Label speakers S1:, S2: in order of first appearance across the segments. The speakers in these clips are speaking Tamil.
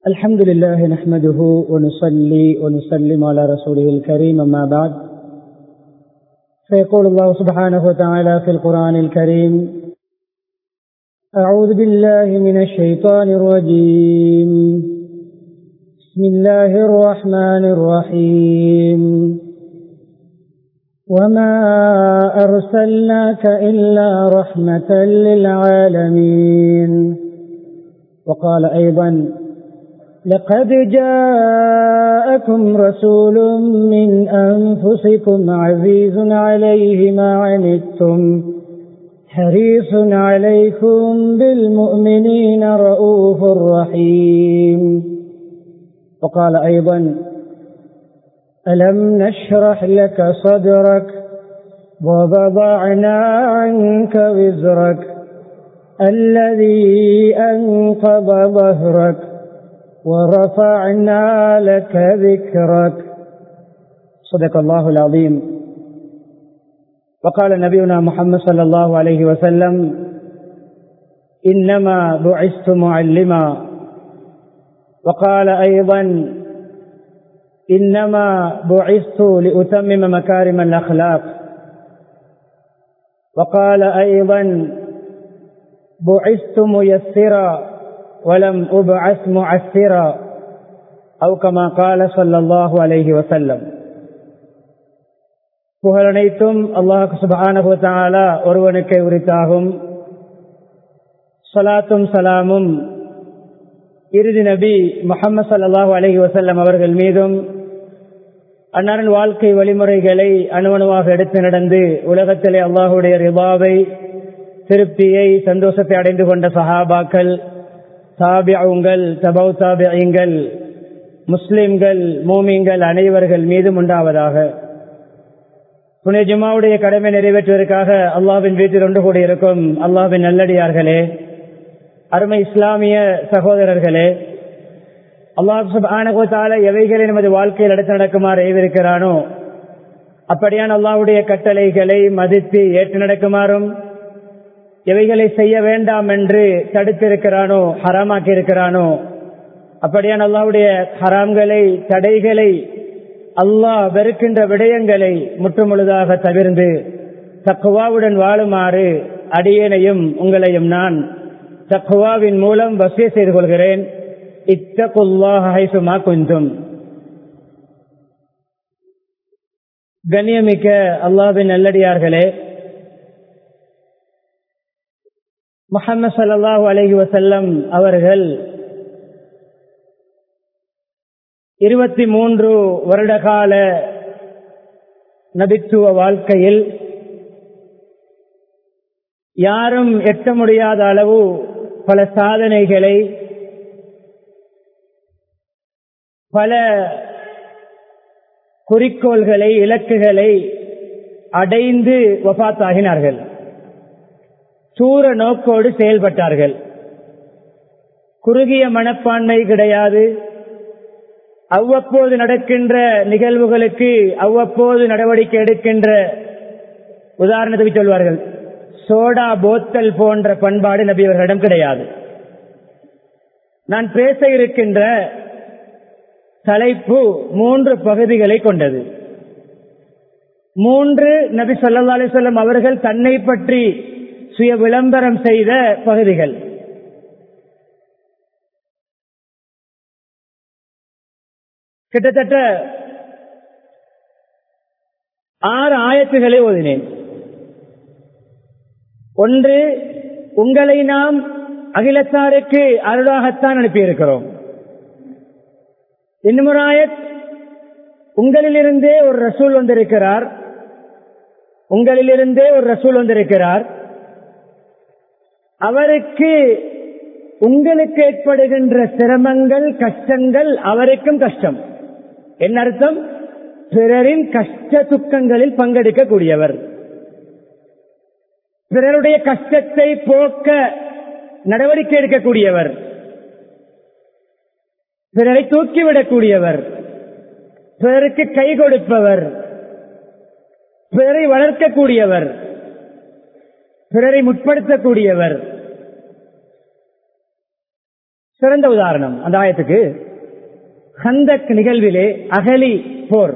S1: الحمد لله نحمده ونصلي ونسلم على رسوله الكريم أما بعد فيقول الله سبحانه وتعالى في القرآن الكريم أعوذ بالله من الشيطان الرجيم بسم الله الرحمن الرحيم وما أرسلناك إلا رحمة للعالمين وقال أيضا لقد جاءكم رسول من أنفسكم عزيز عليه ما عنتم حريص عليكم بالمؤمنين رؤوف رحيم وقال أيضا ألم نشرح لك صدرك ووضعنا عنك وزرك الذي أنقض ظهرك ورفعنا لك ذكرك صدق الله العظيم وقال نبينا محمد صلى الله عليه وسلم إنما بعثت معلما وقال أيضا إنما بعثت لأتمم مكارم الأخلاق وقال أيضا بعثت ميسرا ولم أبعث معسرا أو كما قال صلى الله عليه وسلم புகழனைத்தும் அல்லாஹு சுபானுவத்தாலா ஒருவனுக்கே உரித்தாகும் சலாத்தும் சலாமும் இறுதி நபி முகமது சல்லாஹூ அலஹி வசல்லம் அவர்கள் மீதும் அன்னாரின் வாழ்க்கை வழிமுறைகளை அணுவணுவாக எடுத்து நடந்து உலகத்திலே அல்லாஹுடைய ரிபாவை திருப்தியை சந்தோஷத்தை அடைந்து கொண்ட சஹாபாக்கள் தாபியங்கள் தபௌ தாபியங்கள் முஸ்லிம்கள் மூமிங்கள் அனைவர்கள் மீதும் உண்டாவதாக புனே ஜுமாவுடைய கடமை நிறைவேற்றுவதற்காக அல்லாவின் வீட்டில் ஒன்று கூடியிருக்கும் அல்லாவின் நல்லடியார்களே அருமை இஸ்லாமிய சகோதரர்களே அல்லாஹால எவைகளை நமது வாழ்க்கையில் எடுத்து நடக்குமாறு ஏவிருக்கிறானோ அப்படியான அல்லாவுடைய கட்டளைகளை மதித்து ஏற்று நடக்குமாறும் எவைகளை செய்ய வேண்டாம் என்று தடுத்திருக்கிறானோ ஹராமாக்கி இருக்கிறானோ அப்படியான அல்லாவுடைய ஹராம்களை தடைகளை அல்லாஹ் வெறுக்கின்ற விடயங்களை முற்றுமுழுதாக தவிர்ந்து தக்குவாவுடன் வாழுமாறு அடியேனையும் உங்களையும் நான் தக்குவாவின் மூலம் வசிய செய்து கொள்கிறேன் இத்தகுல்லாஹுமா கொஞ்சம் கண்ணியமிக்க அல்லாவின் நல்லடியார்களே முகமது சல்லாஹூ அலஹி வசல்லம் அவர்கள் இருபத்தி மூன்று வருடகால நபித்துவ வாழ்க்கையில் யாரும் எட்ட முடியாத அளவு பல சாதனைகளை பல குறிக்கோள்களை இலக்குகளை அடைந்து வபாத்தாகினார்கள் சூர நோக்கோடு செயல்பட்டார்கள் குறுகிய மனப்பான்மை கிடையாது அவ்வப்போது நடக்கின்ற நிகழ்வுகளுக்கு அவ்வப்போது நடவடிக்கை எடுக்கின்ற உதாரணத்துக்கு சொல்வார்கள் சோடா போத்தல் போன்ற பண்பாடு நபியவர்களிடம் கிடையாது நான் பேச இருக்கின்ற தலைப்பு மூன்று பகுதிகளை கொண்டது மூன்று நபி சொல்லா அலிசல்லம் அவர்கள் தன்னை பற்றி சுய விளம்பரம் செய்த பகுதிகள் கிட்டத்தட்ட ஆறு ஆயத்துகளை ஓதினேன் ஒன்று உங்களை நாம் அகிலத்தாருக்கு அருளாகத்தான் அனுப்பியிருக்கிறோம் இன்னொரு ஆயத் உங்களிலிருந்தே ஒரு ரசூல் வந்திருக்கிறார் உங்களிலிருந்தே ஒரு ரசூல் வந்திருக்கிறார் அவருக்கு உங்களுக்கு ஏற்படுகின்ற சிரமங்கள் கஷ்டங்கள் அவருக்கும் கஷ்டம் என்ன அர்த்தம் பிறரின் கஷ்ட துக்கங்களில் பங்கெடுக்கக்கூடியவர் பிறருடைய கஷ்டத்தை போக்க நடவடிக்கை எடுக்கக்கூடியவர் பிறரை தூக்கிவிடக்கூடியவர் பிறருக்கு கை கொடுப்பவர் பிறரை வளர்க்கக்கூடியவர் பிறரை முற்படுத்தக்கூடியவர் சிறந்த உதாரணம் அந்த ஆயத்துக்கு ஹந்தக் நிகழ்விலே அகலி போர்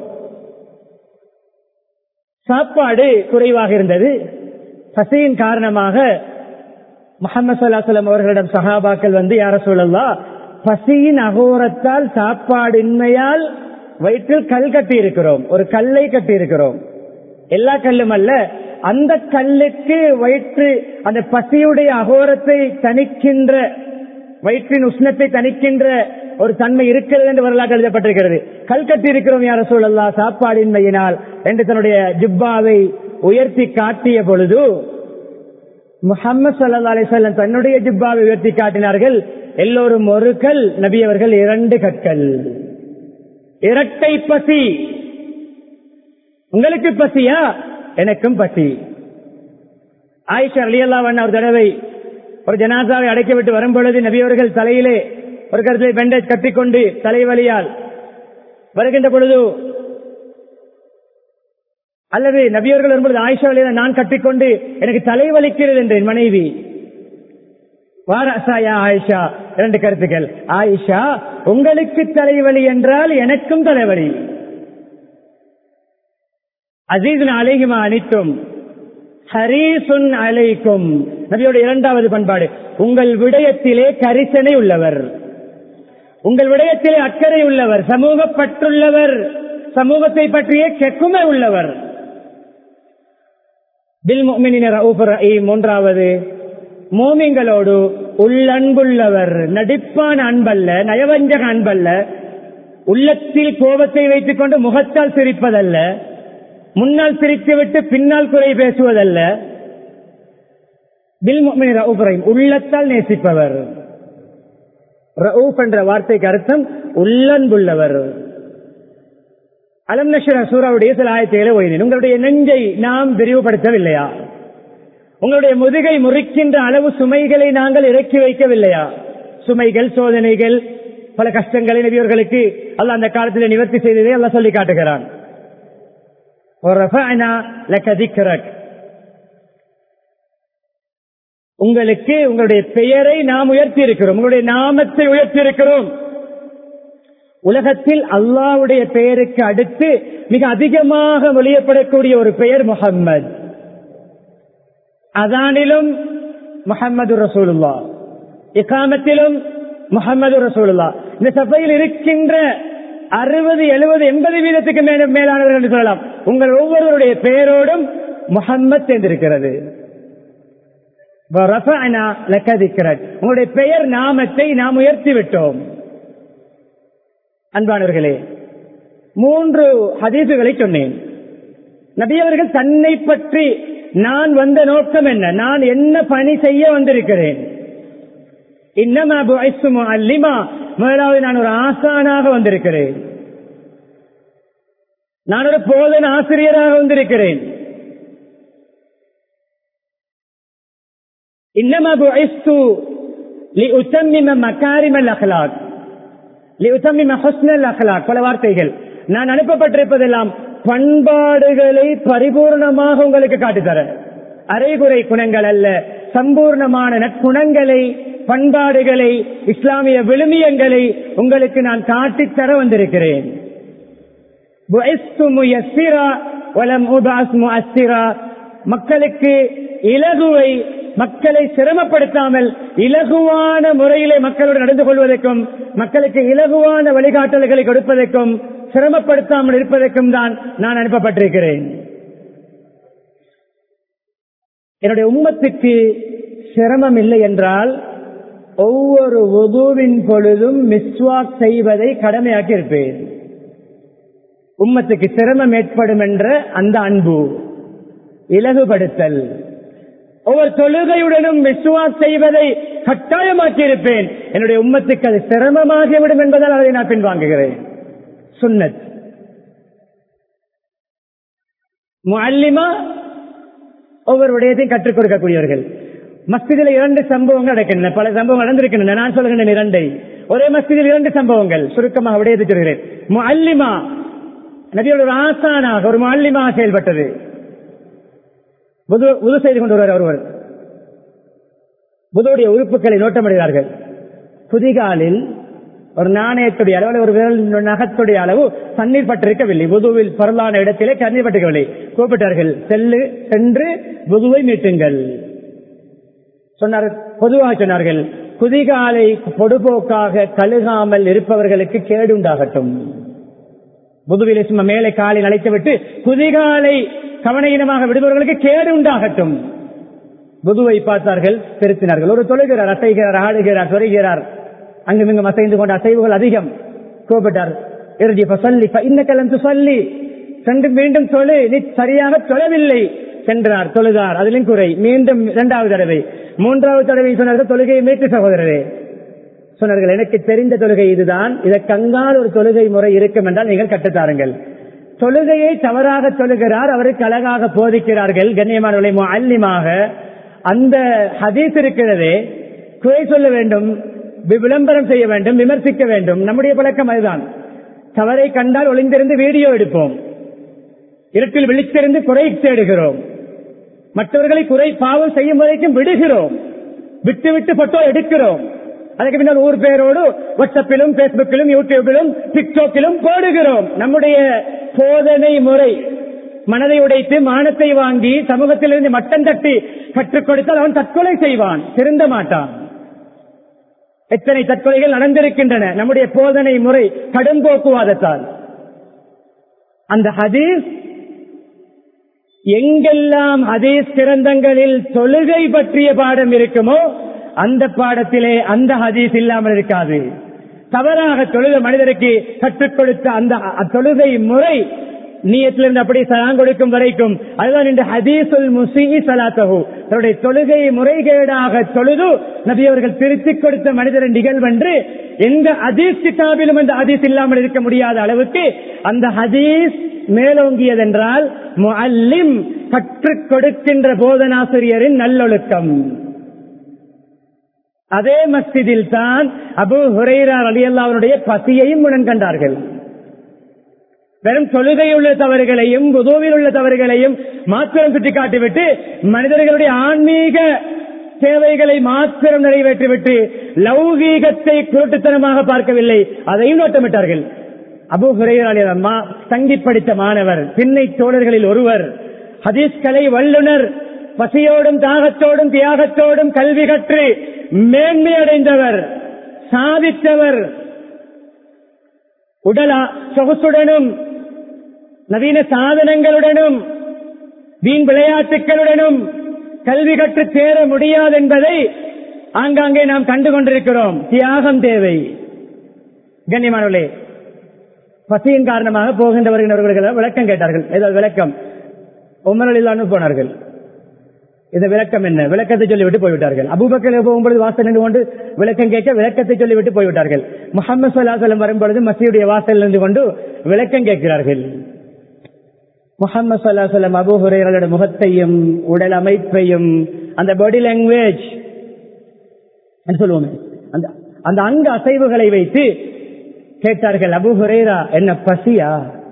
S1: சாப்பாடு குறைவாக இருந்தது பசியின் காரணமாக முகமது சல்லாஹலம் அவர்களிடம் சஹாபாக்கள் வந்து யார சொல்லலாம் பசியின் அகோரத்தால் சாப்பாடின்மையால் வயிற்றில் கல் கட்டி இருக்கிறோம் ஒரு கல்லை கட்டி இருக்கிறோம் எல்லா கல்லும் அல்ல அந்த கல்லுக்கு வயிற்று அந்த பசியுடைய அகோரத்தை தணிக்கின்ற வயிற்றின் உஷ்ணத்தை தணிக்கின்ற ஒரு தன்மை இருக்கிறது என்று வரலாறு எழுதப்பட்டிருக்கிறது கல் கட்டி இருக்கிறோம் யார சூழல்லா சாப்பாடின்மையினால் என்று தன்னுடைய ஜிப்பாவை உயர்த்தி காட்டிய பொழுது முகமது சல்லா அலிசல்லம் தன்னுடைய ஜிப்பாவை உயர்த்தி காட்டினார்கள் எல்லோரும் ஒரு கல் நபி அவர்கள் இரண்டு கற்கள் இரட்டை பசி உங்களுக்கு பசியா எனக்கும் பசி ஆயிஷா அலியல்லாவன் ஒரு தடவை ஒரு ஜனாசாவை அடைக்க விட்டு வரும் பொழுது நபியவர்கள் தலையிலே ஒரு கருத்தை பெண்டேஜ் கட்டிக்கொண்டு தலைவலியால் வருகின்ற பொழுது அல்லது நபியவர்கள் வரும்பொழுது ஆயிஷா அலியா நான் கட்டிக்கொண்டு எனக்கு தலைவலிக்கிறது என்றேன் மனைவி வாராசாயா ஆயிஷா இரண்டு கருத்துக்கள் ஆயிஷா உங்களுக்கு தலைவலி என்றால் எனக்கும் தலைவலி அசீசன் அலைகுமா அனைத்தும் ஹரீசுன் அலைக்கும் நபியோட இரண்டாவது பண்பாடு உங்கள் விடயத்திலே கரிசனை உள்ளவர் உங்கள் விடயத்திலே அக்கறை உள்ளவர் சமூக பற்றுள்ளவர் சமூகத்தை பற்றிய கெக்குமை உள்ளவர் பில் மோமினினர் மூன்றாவது மோமிங்களோடு உள்ளன்புள்ளவர் நடிப்பான அன்பல்ல நயவஞ்சக அன்பல்ல உள்ளத்தில் கோபத்தை வைத்துக் கொண்டு முகத்தால் சிரிப்பதல்ல முன்னால் சிரித்துவிட்டு பின்னால் குறை பேசுவதல்ல பில் ரவுப் உள்ளத்தால் நேசிப்பவர் ரவுப் என்ற வார்த்தைக்கு அர்த்தம் உள்ளன்புள்ளவர் அலம் நஷர சூறாவுடைய சில ஆயத்தைகளை ஓயினேன் உங்களுடைய நெஞ்சை நாம் விரிவுபடுத்தவில்லையா உங்களுடைய முதுகை முறிக்கின்ற அளவு சுமைகளை நாங்கள் இறக்கி வைக்கவில்லையா சுமைகள் சோதனைகள் பல கஷ்டங்களை நபியவர்களுக்கு அல்ல அந்த காலத்தில் நிவர்த்தி செய்ததை அல்ல சொல்லி காட்டுகிறான் உங்களுக்கு உங்களுடைய பெயரை நாம் உயர்த்தி இருக்கிறோம் உங்களுடைய நாமத்தை உயர்த்தி இருக்கிறோம் உலகத்தில் அல்லாவுடைய பெயருக்கு அடுத்து மிக அதிகமாக வெளியப்படக்கூடிய ஒரு பெயர் முகம்மது அதானிலும் முகம்மது ரசூலுல்லா இக்காமத்திலும் முகம்மது ரசூலுல்லா இந்த சபையில் இருக்கின்ற அறுபது எழுபது எண்பது வீதத்துக்கு மேலானவர்கள் என்று சொல்லலாம் உங்கள் ஒவ்வொருவருடைய பெயரோடும் முகம்மத் என்றிருக்கிறது உங்களுடைய பெயர் நாமத்தை நாம் உயர்த்தி விட்டோம் அன்பானவர்களே மூன்று ஹதீசுகளை சொன்னேன் நபியவர்கள் தன்னை பற்றி நான் வந்த நோக்கம் என்ன நான் என்ன பணி செய்ய வந்திருக்கிறேன் அல்லிமா முதலாவது நான் ஒரு ஆசானாக வந்திருக்கிறேன் நான் ஒரு போதன் ஆசிரியராக வந்திருக்கிறேன் இன்னமா மக்காரிமல் அகலாக் பல வார்த்தைகள் நான் அனுப்பப்பட்டிருப்பதெல்லாம் பண்பாடுகளை பரிபூர்ணமாக உங்களுக்கு காட்டித்தர அரைகுறை குணங்கள் அல்ல சம்பூர்ணமான நற்குணங்களை பண்பாடுகளை இஸ்லாமிய விழுமியங்களை உங்களுக்கு நான் காட்டித்தர வந்திருக்கிறேன் மக்களுக்கு இலகுவை மக்களை சிரமப்படுத்தாமல் இலகுவான முறையிலே மக்களோடு நடந்து கொள்வதற்கும் மக்களுக்கு இலகுவான வழிகாட்டல்களை கொடுப்பதற்கும் சிரமப்படுத்தாமல் இருப்பதற்கும் தான் நான் அனுப்பப்பட்டிருக்கிறேன் என்னுடைய உம்மத்துக்கு சிரமம் இல்லை என்றால் ஒவ்வொரு உதுவின் பொழுதும் மிஸ்வாக் செய்வதை கடமையாக்கி இருப்பேன் உம்மத்துக்கு சிரமம் ஏற்படும் என்ற அந்த அன்பு இலகுபடுத்தல் ஒவ்வொரு தொழுகையுடனும் விசுவாஸ் செய்வதை கட்டாயமாக்கி இருப்பேன் என்னுடைய உம்மத்துக்கு அது சிரமமாகிவிடும் என்பதால் அதை நான் பின்வாங்குகிறேன் சுன்னத் முல்லிமா ஒவ்வொரு விடயத்தையும் கற்றுக் கொடுக்கக்கூடியவர்கள் மஸ்திதில் இரண்டு சம்பவங்கள் நடக்கின்றன பல சம்பவங்கள் நடந்திருக்கின்றன நான் சொல்கின்றேன் இரண்டை ஒரே மஸ்திதில் இரண்டு சம்பவங்கள் சுருக்கமாக விடயத்தை சொல்கிறேன் முல்லிமா நபியோட ஒரு ஆசானாக ஒரு முல்லிமாக செயல்பட்டது உது செய்து கொண்டு வருவார் ஒருவர் புதுவுடைய உறுப்புகளை நோட்டமிடுகிறார்கள் குதிகாலில் ஒரு நாணயத்துடைய அளவு அல்லது ஒரு விரல் நகத்துடைய அளவு தண்ணீர் பட்டிருக்கவில்லை புதுவில் பரலான இடத்திலே தண்ணீர் பட்டிருக்கவில்லை கூப்பிட்டார்கள் செல்லு சென்று புதுவை மீட்டுங்கள் சொன்னார் பொதுவாக சொன்னார்கள் குதிகாலை பொடுபோக்காக கழுகாமல் இருப்பவர்களுக்கு கேடு உண்டாகட்டும் புதுவிலே சும்மா மேலே காலில் அழைத்து விட்டு குதிகாலை கவனையினமாக விடுபவர்களுக்கு கேடு உண்டாகட்டும் புதுவை பார்த்தார்கள் திருத்தினார்கள் ஒரு தொழுகிறார் அசைகிறார் ஆடுகிறார் தொலைகிறார் அங்கும் இங்கும் அசைந்து கொண்ட அசைவுகள் அதிகம் கோபப்பட்டார் இறுதி சொல்லி இன்ன கலந்து சொல்லி சென்று மீண்டும் தொழு நீ சரியாக தொழவில்லை சென்றார் தொழுதார் அதிலும் குறை மீண்டும் இரண்டாவது தடவை மூன்றாவது தடவை சொன்னார்கள் தொழுகையை மீட்டு சகோதரரே சொன்னார்கள் எனக்கு தெரிந்த தொழுகை இதுதான் இதற்கங்கால் ஒரு தொழுகை முறை இருக்கும் என்றால் நீங்கள் கட்டுத்தாருங்கள் தொழுகையை தவறாக தொழுகிறார் அவருக்கு அழகாக போதிக்கிறார்கள் கண்ணியமானவர்களை அல்லிமாக அந்த ஹதீஸ் இருக்கிறதே குறை சொல்ல வேண்டும் வி- விளம்பரம் செய்ய வேண்டும் விமர்சிக்க வேண்டும் நம்முடைய பழக்கம் அதுதான் தவறை கண்டால் ஒளிந்திருந்து வீடியோ எடுப்போம் இருட்டில் விழித்திருந்து குறை தேடுகிறோம் மற்றவர்களை குறை பாவம் செய்யும் வரைக்கும் விடுகிறோம் விட்டு விட்டு போட்டோ எடுக்கிறோம் அதுக்கு பின்னால் ஊர் பேரோடு வாட்ஸ்அப்பிலும் பேஸ்புக்கிலும் யூடியூபிலும் டிக்டாக்கிலும் போடுகிறோம் நம்முடைய போதனை முறை மனதை உடைத்து மானத்தை வாங்கி சமூகத்திலிருந்து மட்டம் தட்டி கற்றுக் கொடுத்தால் அவன் தற்கொலை செய்வான் திருந்த மாட்டான் எத்தனை தற்கொலைகள் நடந்திருக்கின்றன நம்முடைய போதனை முறை கடும்போக்குவாதத்தால் அந்த ஹதீஸ் எங்கெல்லாம் ஹதீஸ் கிரந்தங்களில் தொழுகை பற்றிய பாடம் இருக்குமோ அந்த பாடத்திலே அந்த ஹதீஸ் இல்லாமல் இருக்காது தவறாக தொழுத மனிதருக்கு கற்றுக் கொடுத்த அந்த அ- தொழுகை முறை நீயத்திலிருந்து அப்படி சலாம் கொடுக்கும் வரைக்கும் அதுதான் இந்த ஹதீசுல் முசி சலாத்தகு தன்னுடைய தொழுகை முறைகேடாக தொழுது நபி அவர்கள் திருத்திக் கொடுத்த மனிதரின் நிகழ்வென்று எந்த ஹதீஸ் கிதாபிலும் அந்த ஹதீஸ் இல்லாமல் இருக்க முடியாத அளவுக்கு அந்த ஹதீஸ் மேலோங்கியதென்றால் முஅல்லிம் கற்றுக் கொடுக்கின்ற போதனாசிரியரின் நல்லொழுக்கம் அதே மஸ்ஜிதில் தான் அபு ஹுரைரா அலியல்லாவுடைய பசியையும் உடன் கண்டார்கள் வெறும் தொழுகை உள்ள தவறுகளையும் புதுவில் உள்ள தவறுகளையும் மாத்திரம் சுட்டிக்காட்டிவிட்டு மனிதர்களுடைய ஆன்மீக தேவைகளை மாத்திரம் நிறைவேற்றிவிட்டு லௌகீகத்தை குருட்டுத்தனமாக பார்க்கவில்லை அதையும் நோட்டமிட்டார்கள் அபு ஹுரையர் தங்கி படித்த மாணவர் பின்னை தோழர்களில் ஒருவர் ஹதீஸ் கலை வல்லுனர் பசியோடும் தாகத்தோடும் தியாகத்தோடும் கல்வி கற்று மேன்மை அடைந்தவர் சாதித்தவர் உடலா சொகுசுடனும் நவீன சாதனங்களுடனும் வீண் விளையாட்டுகளுடனும் கல்வி கற்று சேர முடியாது என்பதை ஆங்காங்கே நாம் கண்டு கொண்டிருக்கிறோம் தியாகம் தேவை கண்ணியமானவர்களே பசியின் காரணமாக போகின்ற வருகின்றவர்கள் விளக்கம் கேட்டார்கள் ஏதாவது விளக்கம் உமரில் இல்லாமல் போனார்கள் இந்த விளக்கம் என்ன விளக்கத்தை சொல்லிவிட்டு போய்விட்டார்கள் அபூபக்கர் போகும்பொழுது வாசல் நின்று கொண்டு விளக்கம் கேட்க விளக்கத்தை சொல்லிவிட்டு போய்விட்டார்கள் முகமது சல்லாசலம் வரும்பொழுது மசீடைய வாசல் நின்று கொண்டு விளக்கம் கேட்கிறார்கள் முகமது சல்லாசலம் அபு ஹுரேரலுடைய முகத்தையும் உடல் அமைப்பையும் அந்த பாடி லாங்குவேஜ் சொல்லுவோமே அந்த அந்த அங்க அசைவுகளை வைத்து கேட்டார்கள் அபு ஹுரேரா என்ன பசியா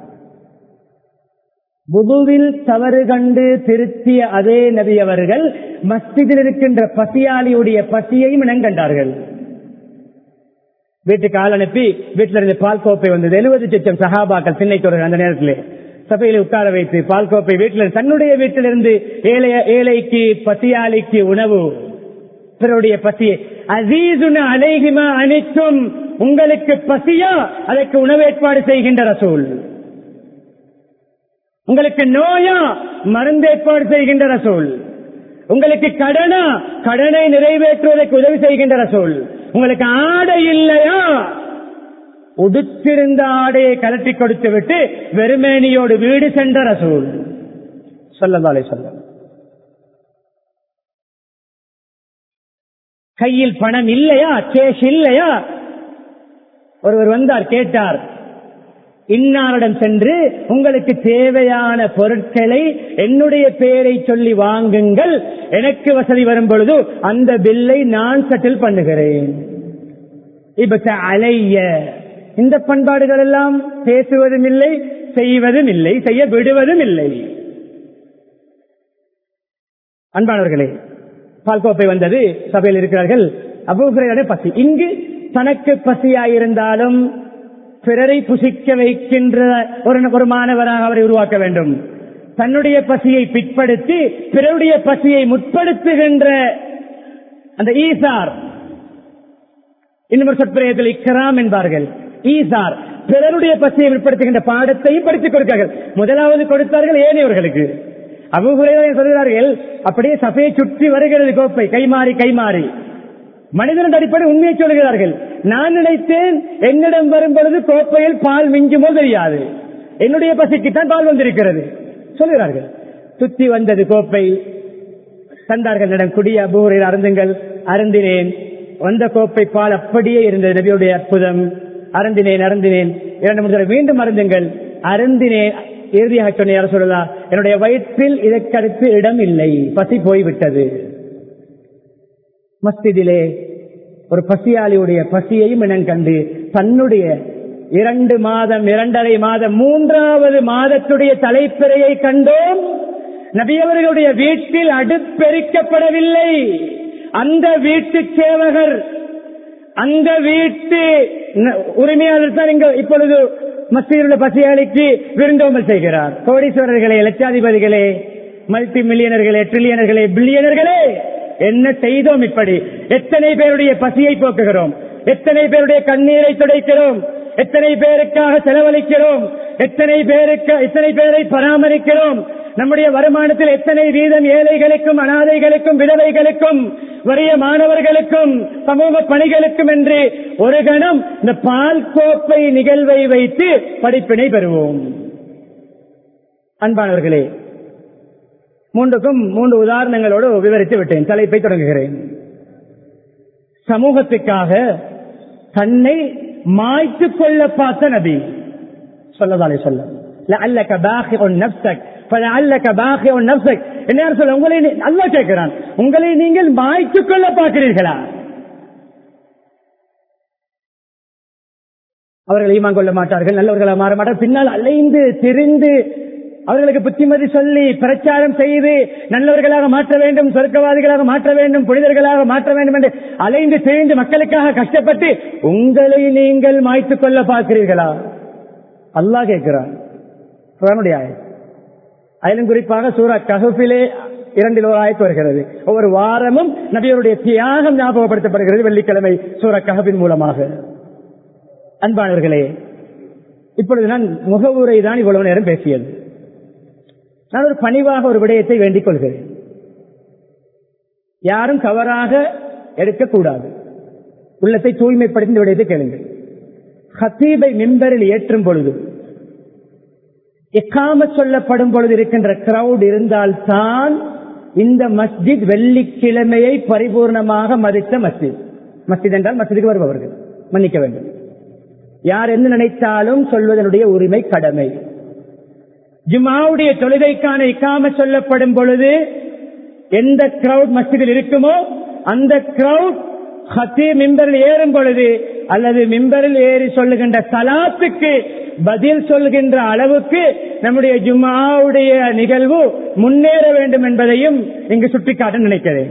S1: புதுவில் தவறு கண்டு திருத்திய அதே நபி அவர்கள் மஸ்ஜிதில் இருக்கின்ற பசியாளியுடைய பசியையும் இனங்கண்டார்கள் வீட்டுக்கு ஆள் அனுப்பி வீட்டில இருந்து பால் கோப்பை வந்தது எழுபது லட்சம் சகாபாக்கள் சின்னை தொடர் அந்த நேரத்தில் சபையில உட்கார வைத்து பால் கோப்பை வீட்டில் தன்னுடைய வீட்டிலிருந்து ஏழை ஏழைக்கு பசியாளிக்கு உணவு பிறருடைய பசி அசீசுன அலைகிமா அனைத்தும் உங்களுக்கு பசியா அதற்கு உணவு ஏற்பாடு செய்கின்ற ரசூல் உங்களுக்கு நோயா மருந்து ஏற்பாடு செய்கின்ற ரசூல் உங்களுக்கு கடனா கடனை நிறைவேற்றுவதற்கு உதவி செய்கின்ற ரசூல் உங்களுக்கு ஆடை இல்லையா உடுத்திருந்த ஆடையை கலட்டி கொடுத்து விட்டு வெறுமேனியோடு வீடு சென்ற ரசூல் சொல்லதாலே சொல்ல கையில் பணம் இல்லையா கேஷ் இல்லையா ஒருவர் வந்தார் கேட்டார் இன்னாரிடம் சென்று உங்களுக்கு தேவையான பொருட்களை என்னுடைய பெயரை சொல்லி வாங்குங்கள் எனக்கு வசதி வரும் பொழுது அந்த பில்லை நான் செட்டில் பண்ணுகிறேன் இப்ப அலைய இந்த பண்பாடுகள் எல்லாம் பேசுவதும் இல்லை செய்வதும் இல்லை செய்ய விடுவதும் இல்லை அன்பானவர்களே பால்கோப்பை வந்தது சபையில் இருக்கிறார்கள் அபூஹுரையோட பசி இங்கு தனக்கு பசியாயிருந்தாலும் பிறரை புசிக்க வைக்கின்ற ஒரு ஒரு மாணவராக அவரை உருவாக்க வேண்டும் தன்னுடைய பசியை பிற்படுத்தி பிறருடைய பசியை முற்படுத்துகின்ற அந்த ஈசார் இன்னும் ஒரு சொற்பிரயத்தில் இக்கராம் என்பார்கள் ஈசார் பிறருடைய பசியை முற்படுத்துகின்ற பாடத்தையும் படித்துக் கொடுத்தார்கள் முதலாவது கொடுத்தார்கள் ஏனையவர்களுக்கு அபுகுறையை சொல்கிறார்கள் அப்படியே சபையை சுற்றி வருகிறது கோப்பை கைமாறி கைமாறி மனிதனின் அடிப்படை உண்மையை சொல்கிறார்கள் நான் நினைத்தேன் என்னிடம் வரும் பொழுது கோப்பையில் பால் மிஞ்சுமோ தெரியாது என்னுடைய பசிக்குத்தான் பால் வந்திருக்கிறது சொல்கிறார்கள் சுத்தி வந்தது கோப்பை தந்தார்கள் இடம் குடிய அபூரில் அருந்துங்கள் அருந்தினேன் வந்த கோப்பை பால் அப்படியே இருந்தது நபியுடைய அற்புதம் அருந்தினேன் அருந்தினேன் இரண்டு மூன்று தடவை மீண்டும் அருந்துங்கள் அருந்தினேன் இறுதியாக சொன்ன யார சொல்லலாம் என்னுடைய வயிற்றில் இதற்கடுத்து இடம் இல்லை பசி போய்விட்டது மஸ்திதிலே ஒரு பசியாளியுடைய பசியையும் இனம் கண்டு தன்னுடைய இரண்டு மாதம் இரண்டரை மாதம் மூன்றாவது மாதத்துடைய தலைப்பிறையை கண்டோம் நபியவர்களுடைய வீட்டில் அடுப்பெரிக்கப்படவில்லை அந்த வீட்டு சேவகர் அந்த வீட்டு உரிமையாளர் தான் இங்க இப்பொழுது மத்தியில் பசியாளிக்கு விருந்தோமல் செய்கிறார் கோடீஸ்வரர்களே லட்சாதிபதிகளே மல்டி மில்லியனர்களே ட்ரில்லியனர்களே பில்லியனர்களே என்ன செய்தோம் இப்படி எத்தனை பேருடைய பசியை போக்குகிறோம் எத்தனை பேருடைய கண்ணீரை துடைக்கிறோம் எத்தனை பேருக்காக செலவழிக்கிறோம் எத்தனை பேருக்கு எத்தனை பேரை பராமரிக்கிறோம் நம்முடைய வருமானத்தில் எத்தனை வீதம் ஏழைகளுக்கும் அனாதைகளுக்கும் விதவைகளுக்கும் வறிய மாணவர்களுக்கும் சமூக பணிகளுக்கும் என்று ஒரு கணம் இந்த பால் கோப்பை நிகழ்வை வைத்து படிப்பினை பெறுவோம் அன்பானவர்களே மூன்றுக்கும் மூன்று உதாரணங்களோடு விவரித்து விட்டேன் தலைப்பை தொடங்குகிறேன் சமூகத்துக்காக தன்னை மாய்த்து கொள்ள பார்த்த நபி சொல்லதாலே சொல்ல لعلك باخع نفسك فلعلك باخع نفسك என்ன சொல்ல உங்களை அல்லா கேட்கிறான் உங்களை நீங்கள் மாய்த்துக் கொள்ள பார்க்கிறீர்களா அவர்கள் ஈமான் கொள்ள மாட்டார்கள் நல்லவர்களாக மாற மாட்டார் பின்னால் அலைந்து திரிந்து அவர்களுக்கு புத்திமதி சொல்லி பிரச்சாரம் செய்து நல்லவர்களாக மாற்ற வேண்டும் சொர்க்கவாதிகளாக மாற்ற வேண்டும் புனிதர்களாக மாற்ற வேண்டும் என்று அலைந்து திரிந்து மக்களுக்காக கஷ்டப்பட்டு உங்களை நீங்கள் மாய்த்துக் கொள்ள பார்க்கிறீர்களா அல்லாஹ் கேட்கிறான் குரானுடைய ஆயத் அதிலும் குறிப்பாக சூரா கஹபிலே இரண்டில் ஒரு ஆயத்து வருகிறது ஒவ்வொரு வாரமும் நபியருடைய தியாகம் ஞாபகப்படுத்தப்படுகிறது வெள்ளிக்கிழமை சூரா கஹபின் மூலமாக அன்பானவர்களே இப்பொழுது நான் முகவுரை தான் இவ்வளவு நேரம் பேசியது நான் ஒரு பணிவாக ஒரு விடயத்தை வேண்டிக் கொள்கிறேன் யாரும் தவறாக எடுக்கக்கூடாது உள்ளத்தை தூய்மைப்படுத்தி இந்த விடயத்தை கேளுங்கள் ஹத்தீபை மிம்பரில் ஏற்றும் பொழுது எக்காம சொல்லப்படும் பொழுது இருக்கின்ற கிரௌட் இருந்தால் தான் இந்த மஸ்ஜித் வெள்ளிக்கிழமையை பரிபூர்ணமாக மதித்த மஸ்ஜித் மஸ்ஜித் என்றால் மஸ்ஜிதுக்கு வருபவர்கள் மன்னிக்க வேண்டும் யார் என்ன நினைத்தாலும் சொல்வதனுடைய உரிமை கடமை ஜுமாவுடைய தொழுகைக்கான இக்காம சொல்லப்படும் பொழுது எந்த கிரௌட் மஸ்ஜிதில் இருக்குமோ அந்த கிரௌட் ஹத்தி மிம்பரில் ஏறும் பொழுது அல்லது மிம்பரில் ஏறி சொல்லுகின்ற சலாத்துக்கு பதில் சொல்கின்ற அளவுக்கு நம்முடைய ஜும்மாவுடைய நிகழ்வு முன்னேற வேண்டும் என்பதையும் இங்கு சுட்டிக்காட்ட நினைக்கிறேன்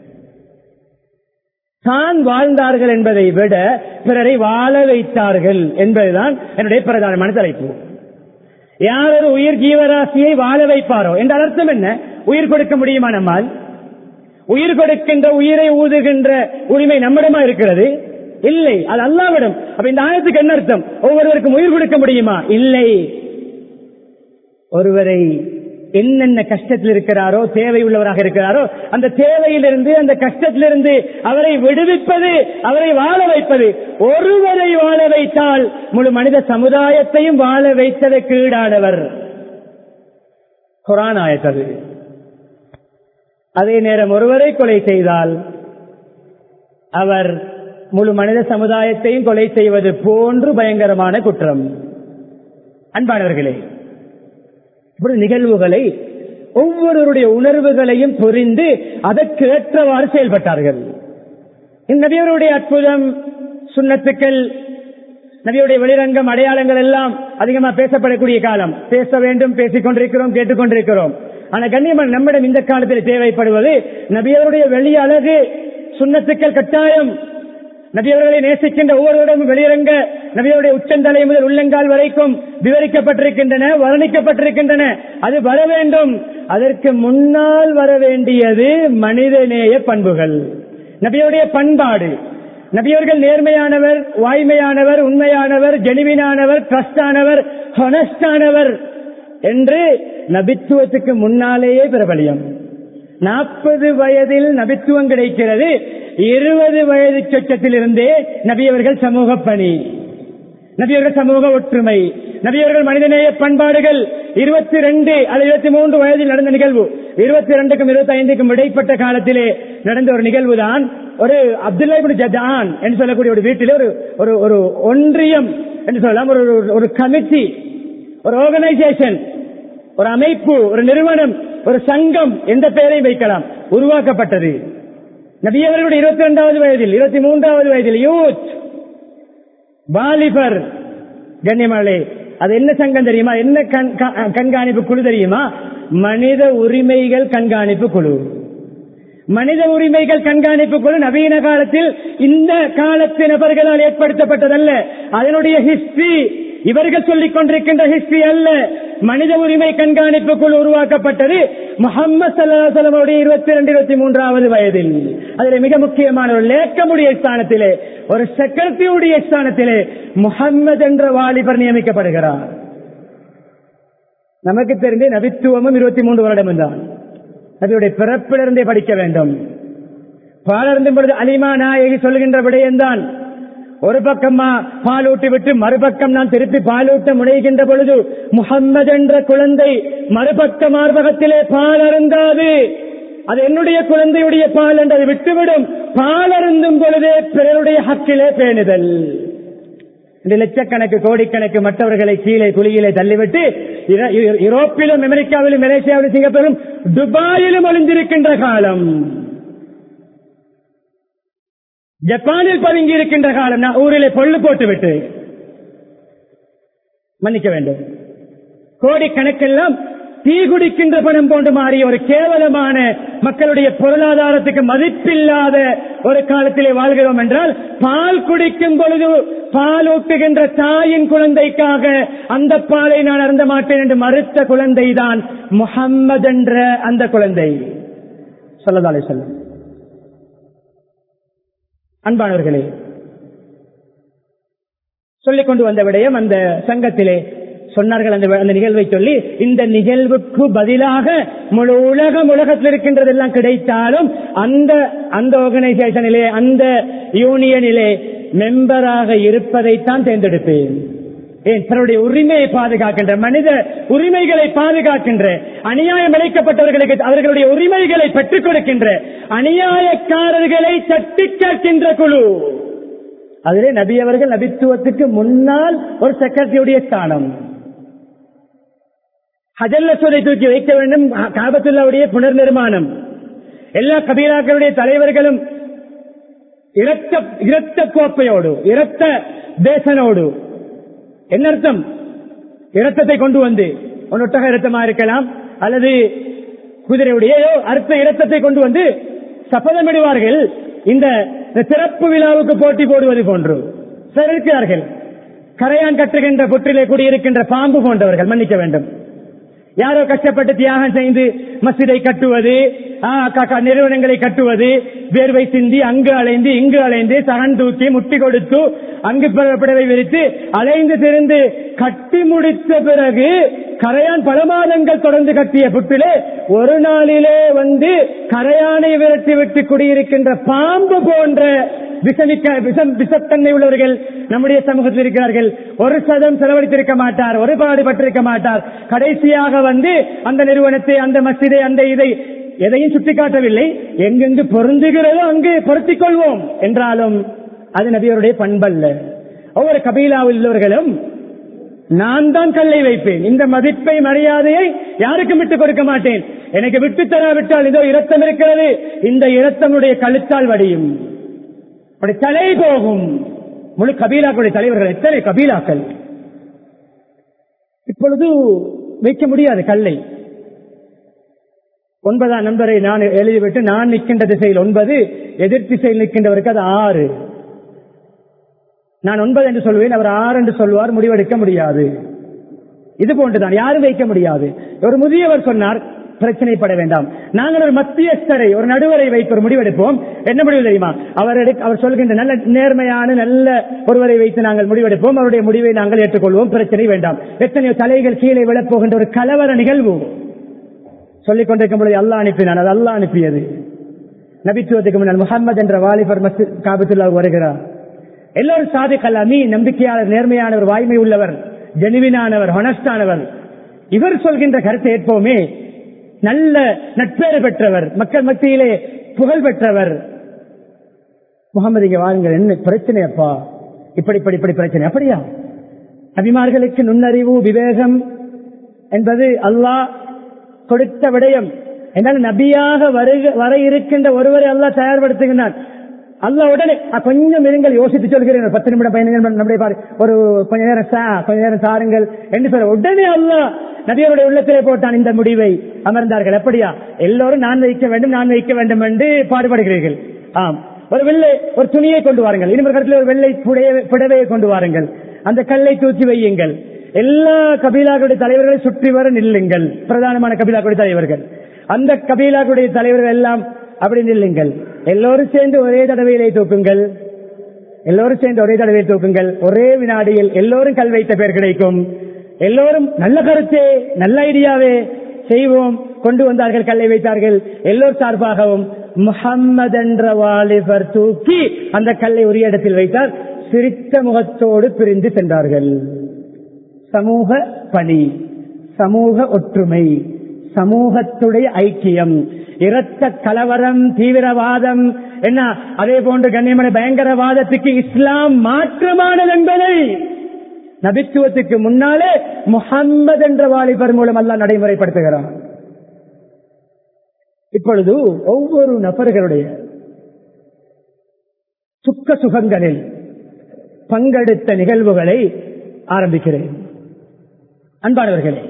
S1: தான் வாழ்ந்தார்கள் என்பதை விட பிறரை வாழ வைத்தார்கள் என்பதுதான் என்னுடைய பிரதானமான தலைப்பு யார் ஒரு உயிர் ஜீவராசியை வாழ வைப்பாரோ என்ற அர்த்தம் என்ன உயிர் கொடுக்க முடியுமா நம்மால் உயிர் கொடுக்கின்ற உயிரை ஊதுகின்ற உரிமை நம்மிடமா இருக்கிறது இல்லை அது அல்லாவிடம் அப்ப இந்த ஆயத்துக்கு என்ன அர்த்தம் ஒவ்வொருவருக்கும் உயிர் கொடுக்க முடியுமா இல்லை ஒருவரை என்னென்ன கஷ்டத்தில் இருக்கிறாரோ தேவை உள்ளவராக இருக்கிறாரோ அந்த தேவையிலிருந்து அந்த கஷ்டத்திலிருந்து அவரை விடுவிப்பது அவரை வாழ வைப்பது ஒருவரை வாழ வைத்தால் முழு மனித சமுதாயத்தையும் வாழ வைத்ததற்கு ஈடானவர் குரான் ஆயத்தது அதே நேரம் ஒருவரை கொலை செய்தால் அவர் முழு மனித சமுதாயத்தையும் கொலை செய்வது போன்று பயங்கரமான குற்றம் அன்பானவர்களே இப்படி நிகழ்வுகளை ஒவ்வொருவருடைய உணர்வுகளையும் புரிந்து அதற்கு ஏற்றவாறு செயல்பட்டார்கள் நபியவருடைய அற்புதம் சுண்ணத்துக்கள் நபியுடைய வெளிரங்கம் அடையாளங்கள் எல்லாம் அதிகமா பேசப்படக்கூடிய காலம் பேச வேண்டும் பேசிக் கொண்டிருக்கிறோம் கேட்டுக்கொண்டிருக்கிறோம் ஆனா கண்ணியமான நம்மிடம் இந்த காலத்தில் தேவைப்படுவது நபியவருடைய வெளி அழகு சுண்ணத்துக்கள் கட்டாயம் நபியவர்களை நேசிக்கின்ற ஒவ்வொருவரும் வெளியிறங்க நபியவருடைய உச்சந்தலை முதல் உள்ளங்கால் வரைக்கும் விவரிக்கப்பட்டிருக்கின்றன வர்ணிக்கப்பட்டிருக்கின்றன அது வர வேண்டும் அதற்கு முன்னால் வர வேண்டியது மனிதநேய பண்புகள் நபியுடைய பண்பாடு நபியவர்கள் நேர்மையானவர் வாய்மையானவர் உண்மையானவர் ஜெனிவினானவர் ட்ரஸ்டானவர் ஹொனஸ்டானவர் என்று நபித்துவத்துக்கு முன்னாலேயே பிரபலியம் நாற்பது வயதில் நபித்துவம் கிடைக்கிறது இருபது வயது சொச்சத்திலிருந்தே நபியவர்கள் சமூக பணி நபியவர்கள் சமூக ஒற்றுமை நபியவர்கள் மனிதநேய பண்பாடுகள் இருபத்தி ரெண்டு அல்லது இருபத்தி மூன்று வயதில் நடந்த நிகழ்வு இருபத்தி ரெண்டுக்கும் இருபத்தி ஐந்துக்கும் இடைப்பட்ட காலத்திலே நடந்த ஒரு நிகழ்வு தான் ஒரு அப்துல்லா ஜதான் என்று சொல்லக்கூடிய ஒரு வீட்டிலே ஒரு ஒரு ஒரு ஒன்றியம் என்று சொல்லலாம் ஒரு ஒரு கமிட்டி ஒரு ஆர்கனைசேஷன் ஒரு அமைப்பு ஒரு நிறுவனம் ஒரு சங்கம் எந்த பெயரையும் வைக்கலாம் உருவாக்கப்பட்டது நபியவர்களுடைய இருபத்தி ரெண்டாவது வயதில் இருபத்தி மூன்றாவது வயதில் யூத் வாலிபர் கண்ணியமாளே அது என்ன சங்கம் தெரியுமா என்ன கண்காணிப்பு குழு தெரியுமா மனித உரிமைகள் கண்காணிப்பு குழு மனித உரிமைகள் கண்காணிப்பு குழு நவீன காலத்தில் இந்த காலத்து நபர்களால் ஏற்படுத்தப்பட்டதல்ல அதனுடைய ஹிஸ்டரி இவர்கள் சொல்லிக் கொண்டிருக்கின்ற ஹிஸ்டரி அல்ல மனித உரிமை கண்காணிப்பு குழு உருவாக்கப்பட்டது முகமது சல்லாசலமுடைய இருபத்தி ரெண்டு இருபத்தி மூன்றாவது வயதில் அதில் மிக முக்கியமான ஒரு லேக்கமுடைய ஸ்தானத்திலே ஒரு செக்ரட்டரியுடைய ஸ்தானத்திலே முகம்மது என்ற வாலிபர் நியமிக்கப்படுகிறார் நமக்கு தெரிந்து நபித்துவமும் இருபத்தி மூன்று வருடம் தான் அதனுடைய பிறப்பிலிருந்தே படிக்க வேண்டும் பாலருந்தும் பொழுது அலிமா நாயகி சொல்லுகின்ற விடயம்தான் ஒரு பக்கமா பாலூட்டி விட்டு மறுபக்கம் நான் திருப்பி பாலூட்ட முனைகின்ற பொழுது முகம்மது என்ற குழந்தை மறுபக்க மார்பகத்திலே பால் அருந்தாது அது என்னுடைய குழந்தையுடைய பால் என்று அதை விட்டுவிடும் பால் அருந்தும் பொழுதே பிறருடைய ஹக்கிலே பேணுதல் இந்த லட்சக்கணக்கு கோடிக்கணக்கு மற்றவர்களை கீழே குழியிலே தள்ளிவிட்டு யூரோப்பிலும் அமெரிக்காவிலும் மலேசியாவிலும் சிங்கப்பூரும் துபாயிலும் ஒளிந்திருக்கின்ற காலம் ஜப்பானில் பதுங்கி இருக்கின்ற காலம் நான் ஊரிலே பொல்லு போட்டு விட்டு மன்னிக்க வேண்டும் கோடிக்கணக்கெல்லாம் தீ குடிக்கின்ற பணம் போன்று மாறிய ஒரு கேவலமான மக்களுடைய பொருளாதாரத்துக்கு மதிப்பில்லாத ஒரு காலத்திலே வாழ்கிறோம் என்றால் பால் குடிக்கும் பொழுது பால் ஊட்டுகின்ற தாயின் குழந்தைக்காக அந்த பாலை நான் அருந்த மாட்டேன் என்று மறுத்த குழந்தை தான் முகம்மது என்ற அந்த குழந்தை சொல்லதாலே சொல்லும் அன்பானவர்களே சொல்லிக் கொண்டு வந்த விடயம் அந்த சங்கத்திலே சொன்னார்கள் அந்த அந்த நிகழ்வை சொல்லி இந்த நிகழ்வுக்கு பதிலாக முழு உலகம் உலகத்தில் இருக்கின்றதெல்லாம் கிடைத்தாலும் அந்த அந்த ஆர்கனைசேஷனிலே அந்த யூனியனிலே மெம்பராக இருப்பதைத்தான் தேர்ந்தெடுப்பேன் ஏன் தன்னுடைய உரிமையை பாதுகாக்கின்ற மனித உரிமைகளை பாதுகாக்கின்ற அநியாயம் இழைக்கப்பட்டவர்களுக்கு அவர்களுடைய உரிமைகளை பெற்றுக் கொடுக்கின்ற அநியாயக்காரர்களை தட்டி கேட்கின்ற குழு அதிலே நபி அவர்கள் நபித்துவத்துக்கு முன்னால் ஒரு செக்ரட்டரியுடைய ஸ்தானம் ஹஜல்லசுவை தூக்கி வைக்க வேண்டும் காபத்துல்லாவுடைய புனர் நிர்மாணம் எல்லா கபீராக்களுடைய தலைவர்களும் இரத்த இரத்த கோப்பையோடு இரத்த தேசனோடு என்ன அர்த்தம் இரத்தத்தை கொண்டு வந்து ஒன்னொட்டக இரத்தமா இருக்கலாம் அல்லது குதிரையுடைய அர்த்த இரத்தத்தை கொண்டு வந்து சபதமிடுவார்கள் இந்த சிறப்பு விழாவுக்கு போட்டி போடுவது போன்று சிலர் இருக்கிறார்கள் கரையான் கட்டுகின்ற புற்றிலே கூடியிருக்கின்ற பாம்பு போன்றவர்கள் மன்னிக்க வேண்டும் யாரோ கஷ்டப்பட்டு தியாகம் செய்து மசிதை கட்டுவது நிறுவனங்களை கட்டுவது வேர்வை சிந்தி அங்கு அலைந்து இங்கு அலைந்து சகன் தூக்கி முட்டி கொடுத்து அங்கு புடவை விரித்து அலைந்து திரிந்து கட்டி முடித்த பிறகு கரையான் பல மாதங்கள் தொடர்ந்து கட்டிய புட்டிலே ஒரு நாளிலே வந்து கரையானை விரட்டி விட்டு குடியிருக்கின்ற பாம்பு போன்ற விஷமிக்க விஷம் விஷத்தன்மை உள்ளவர்கள் நம்முடைய சமூகத்தில் இருக்கிறார்கள் ஒரு சதம் செலவழித்திருக்க மாட்டார் ஒரு பாடுபட்டிருக்க மாட்டார் கடைசியாக வந்து அந்த நிறுவனத்தை அந்த மசிதை அந்த இதை எதையும் சுட்டிக்காட்டவில்லை எங்கெங்கு பொருந்துகிறதோ அங்கு பொருத்திக் கொள்வோம் என்றாலும் அது நபியருடைய பண்பல்ல ஒவ்வொரு கபீலாவில் உள்ளவர்களும் நான் தான் கல்லை வைப்பேன் இந்த மதிப்பை மரியாதையை யாருக்கும் விட்டுக் கொடுக்க மாட்டேன் எனக்கு விட்டு தராவிட்டால் இதோ இரத்தம் இருக்கிறது இந்த இரத்தமுடைய கழுத்தால் வடியும் அப்படி தலை போகும் முழு கபீலாக்களுடைய தலைவர்கள் எத்தனை கபீலாக்கள் இப்பொழுது வைக்க முடியாது கல்லை ஒன்பதாம் நம்பரை நான் எழுதிவிட்டு நான் நிற்கின்ற திசையில் ஒன்பது எதிர் திசையில் நிற்கின்றவருக்கு அது ஆறு நான் ஒன்பது என்று சொல்வேன் அவர் ஆறு என்று சொல்வார் முடிவெடுக்க முடியாது இது போன்றுதான் யாரும் வைக்க முடியாது ஒரு முதியவர் சொன்னார் பிரச்சனைப்பட வேண்டாம் நாங்கள் ஒரு மத்தியஸ்தரை ஒரு நடுவரை வைத்து ஒரு முடிவெடுப்போம் என்ன முடிவு தெரியுமா அவர் எடுக்க- அவர் சொல்கின்ற நல்ல நேர்மையான நல்ல ஒருவரை வைத்து நாங்கள் முடிவெடுப்போம் அவருடைய முடிவை நாங்கள் ஏற்றுக்கொள்வோம் பிரச்சனை வேண்டாம் எத்தனையோ தலைகள் கீழே விழப்போகின்ற ஒரு கலவர நிகழ்வு சொல்லிக் கொண்டிருக்கும் பொழுது அல்லாஹ் அனுப்பினான் அது அல்லாஹ் அனுப்பியது நபித்துவத்துக்கு முன்னால் முகமது என்ற வாலிபர் மஸ்ஜித் காபத்துல்லா வருகிறார் எல்லோரும் சாதிக் அமீ நம்பிக்கையாளர் நேர்மையானவர் வாய்மை உள்ளவர் ஜெனுவினானவர் ஹொனஸ்டானவர் இவர் சொல்கின்ற கருத்தை ஏற்போமே நல்ல நட்பேறு பெற்றவர் மக்கள் மத்தியிலே புகழ் பெற்றவர் முகமது இங்க வாருங்கள் என்ன பிரச்சனை அப்பா இப்படி இப்படி இப்படி பிரச்சனை அப்படியா நபிமார்களுக்கு நுண்ணறிவு விவேகம் என்பது அல்லாஹ் கொடுத்த விடயம் என்றால் நபியாக வருக வர இருக்கின்ற ஒருவரை அல்லாஹ் தயார்படுத்துகின்றான் அல்லாஹ் உடனே "அ, கொஞ்சம் இருங்கள் யோசித்து சொல்கிறேன் ஒரு பத்து நிமிடம் பயணிகள் நம்முடைய பாரு ஒரு கொஞ்ச நேரம் சா கொஞ்ச நேரம் சாருங்கள் என்று சொல்ல உடனே அல்லாஹ் நபியருடைய உள்ளத்திலே போட்டான் இந்த முடிவை அமர்ந்தார்கள் அப்படியா எல்லோரும் நான் வைக்க வேண்டும் நான் வைக்க வேண்டும் என்று பாடுபடுகிறீர்கள் ஆம் ஒரு வெள்ளை ஒரு துணியை கொண்டு வாருங்கள் இன்னொரு கடத்தில் ஒரு வெள்ளை புடைய- புடவையை கொண்டு வாருங்கள் அந்த கல்லை தூக்கி வையுங்கள் எல்லா கபீலாக்களுடைய தலைவர்களை சுற்றி வர நில்லுங்கள் பிரதானமான கபீலாக்களுடைய தலைவர்கள் அந்த கபீலாக்களுடைய தலைவர்கள் எல்லாம் அப்படி நில்லுங்கள் எல்லோரும் சேர்ந்து ஒரே தடவையிலே தூக்குங்கள் எல்லோரும் சேர்ந்து ஒரே தடவை தூக்குங்கள் ஒரே வினாடியில் எல்லோரும் கல் வைத்த பேர் கிடைக்கும் எல்லோரும் நல்ல கருத்தே நல்ல ஐடியாவே செய்வோம் கொண்டு வந்தார்கள் கல்லை வைத்தார்கள் எல்லோர் சார்பாகவும் முஹம்மது என்ற வாலிபர் தூக்கி அந்த கல்லை உரிய இடத்தில் வைத்தார் சிரித்த முகத்தோடு பிரிந்து சென்றார்கள் சமூக பணி சமூக ஒற்றுமை சமூகத்துடைய ஐக்கியம் இரத்த கலவரம் தீவிரவாதம் என்ன அதே போன்று கண்ணியமான பயங்கரவாதத்துக்கு இஸ்லாம் மாற்றமானது என்பதை நபித்துவத்துக்கு முன்னாலே முகம்மது என்ற வாலிபர் மூலம் அல்ல நடைமுறைப்படுத்துகிறார் இப்பொழுது ஒவ்வொரு நபர்களுடைய சுக்க சுகங்களில் பங்கெடுத்த நிகழ்வுகளை ஆரம்பிக்கிறேன் அன்பானவர்களே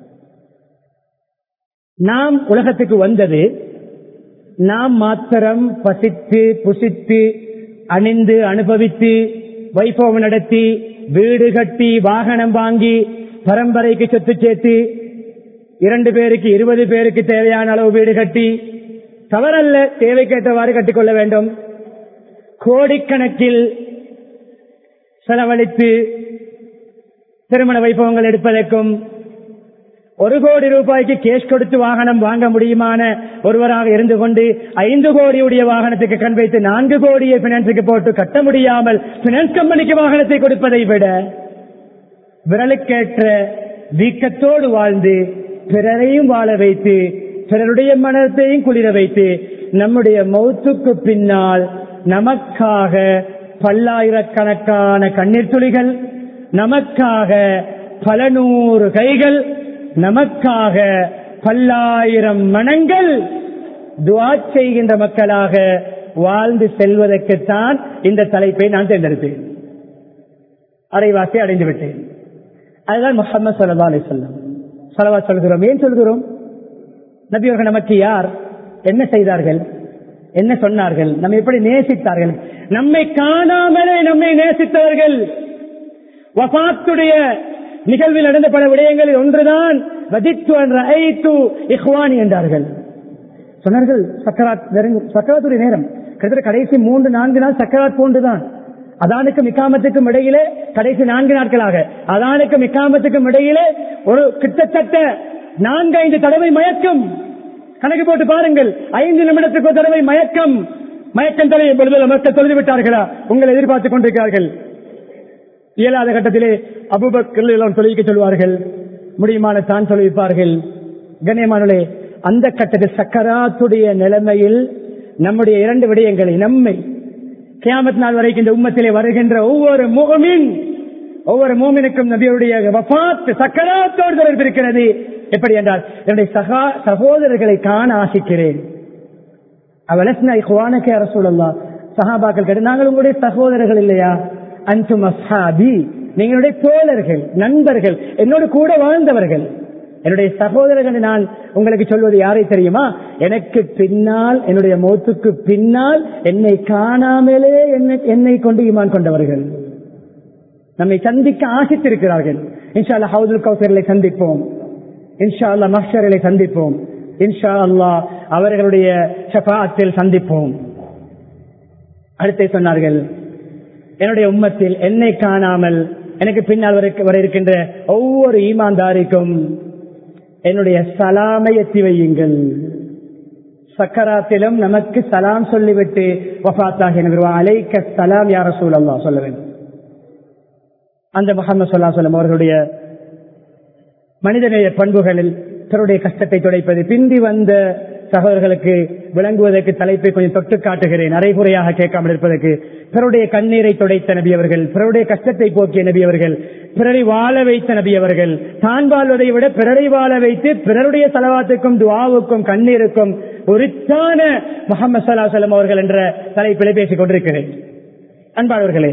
S1: நாம் உலகத்துக்கு வந்தது நாம் மாத்திரம் பசித்து புசித்து அணிந்து அனுபவித்து வைபவம் நடத்தி வீடு கட்டி வாகனம் வாங்கி பரம்பரைக்கு சொத்து சேர்த்து இரண்டு பேருக்கு இருபது பேருக்கு தேவையான அளவு வீடு கட்டி தவறல்ல தேவைக்கேற்றவாறு கட்டிக்கொள்ள வேண்டும் கோடிக்கணக்கில் செலவழித்து திருமண வைபவங்கள் எடுப்பதற்கும் ஒரு கோடி ரூபாய்க்கு கேஷ் கொடுத்து வாகனம் வாங்க முடியுமான ஒருவராக இருந்து கொண்டு ஐந்து கோடியுடைய வாகனத்துக்கு கண் வைத்து நான்கு கோடியை பினான்ஸுக்கு போட்டு கட்ட முடியாமல் பினான்ஸ் கம்பெனிக்கு வாகனத்தை கொடுப்பதை விட விரலுக்கேற்ற வீக்கத்தோடு வாழ்ந்து பிறரையும் வாழ வைத்து பிறருடைய மனத்தையும் குளிர வைத்து நம்முடைய மௌத்துக்கு பின்னால் நமக்காக பல்லாயிரக்கணக்கான கண்ணீர் துளிகள் நமக்காக பல நூறு கைகள் நமக்காக பல்லாயிரம் மனங்கள் துவா செய்கின்ற மக்களாக வாழ்ந்து செல்வதற்குத்தான் இந்த தலைப்பை நான் தேர்ந்தெடுத்தேன் அரைவாசி அடைந்து விட்டேன் அதுதான் முகமது சல்லா அலி சொல்லம் சலவா சொல்கிறோம் ஏன் சொல்கிறோம் நபியவர்கள் நமக்கு யார் என்ன செய்தார்கள் என்ன சொன்னார்கள் நம்ம எப்படி நேசித்தார்கள் நம்மை காணாமலே நம்மை நேசித்தவர்கள் வபாத்துடைய நிகழ்வில் நடந்த பல விடயங்களில் ஒன்றுதான் வதித்து என்ற ஐத்து இஹ்வானி என்றார்கள் சொன்னார்கள் சக்கராத் நெருங்கும் சக்கராத்துடைய நேரம் கிட்டத்தட்ட கடைசி மூன்று நான்கு நாள் சக்கராத் போன்றுதான் அதானுக்கும் இக்காமத்துக்கும் இடையிலே கடைசி நான்கு நாட்களாக அதானுக்கும் இக்காமத்துக்கும் இடையிலே ஒரு கிட்டத்தட்ட நான்கு ஐந்து தடவை மயக்கம் கணக்கு போட்டு பாருங்கள் ஐந்து நிமிடத்துக்கு ஒரு தடவை மயக்கம் மயக்கம் தலையும் பொழுது மக்கள் தொழுது விட்டார்களா உங்களை எதிர்பார்த்துக் கொண்டிருக்கிறார்கள் இயலாத கட்டத்திலே அபுபக்கர் எல்லாம் தொழிலுக்கு சொல்வார்கள் முடியுமான தான் சொல்லிப்பார்கள் கண்ணியமானே அந்த கட்டத்தில் சக்கராத்துடைய நிலைமையில் நம்முடைய இரண்டு விடயங்களை நம்மை கியாமத் நாள் வரைக்கும் இந்த உம்மத்திலே வருகின்ற ஒவ்வொரு முகமின் ஒவ்வொரு மூமினுக்கும் நபியுடைய வபாத் சக்கராத்தோடு தொடர்பு இருக்கிறது எப்படி என்றால் என்னுடைய சகா சகோதரர்களை காண ஆசிக்கிறேன் அவலஸ்னா இஹ்வானக்கே அரசூலல்லா சஹாபாக்கள் கேட்டு நாங்கள் உங்களுடைய சகோதரர்கள் இல்லையா அன்சும் அஸ்ஹாபி நீங்களுடைய தோழர்கள் நண்பர்கள் என்னோடு கூட வாழ்ந்தவர்கள் என்னுடைய சகோதரர்கள் நான் உங்களுக்கு சொல்வது யாரை தெரியுமா எனக்கு பின்னால் என்னுடைய மௌத்துக்கு பின்னால் என்னை காணாமலே என்னை- என்னை கொண்டு ஈமான் கொண்டவர்கள் நம்மை சந்திக்க ஆசித்திருக்கிறார்கள் இன்ஷா அல்லா ஹவுதுல் கௌசர்களை சந்திப்போம் இன்ஷா அல்லா மஹ்ஷர்களை சந்திப்போம் இன்ஷா அல்லா அவர்களுடைய ஷஃபாத்தில் சந்திப்போம் அடுத்தே சொன்னார்கள் என்னுடைய உம்மத்தில் என்னை காணாமல் எனக்கு பின்னால் வர- வர இருக்கின்ற ஒவ்வொரு ஈமான்தாரிக்கும் என்னுடைய சலாமை எத்தி வையுங்கள் சக்கராத்திலும் நமக்கு சலாம் சொல்லிவிட்டு வஃபாத்தாக வருவா அலைக்க சலாம் யார சூழல்லா சொல்ல வேண்டும் அந்த முகமது சொல்லா சொல்லம் அவர்களுடைய மனிதநேய பண்புகளில் பிறருடைய கஷ்டத்தை துடைப்பது பிந்தி வந்த சகோதரர்களுக்கு விளங்குவதற்கு தலைப்பை கொஞ்சம் தொட்டு காட்டுகிறேன் அரைகுறையாக கேட்காமல் இருப்பதற்கு பிறருடைய கண்ணீரை துடைத்த நபி அவர்கள் பிறருடைய கஷ்டத்தை போக்கிய நபி அவர்கள் பிறரை வாழ வைத்த நபி அவர்கள் தான் வாழ்வதை விட பிறரை வாழ வைத்து பிறருடைய செலவாத்துக்கும் துவாவுக்கும் கண்ணீருக்கும் உரித்தான முகமது சல்லா சொல்லம் அவர்கள் என்ற தலைப்பிலே பேசிக் கொண்டிருக்கிறேன் அன்பானவர்களே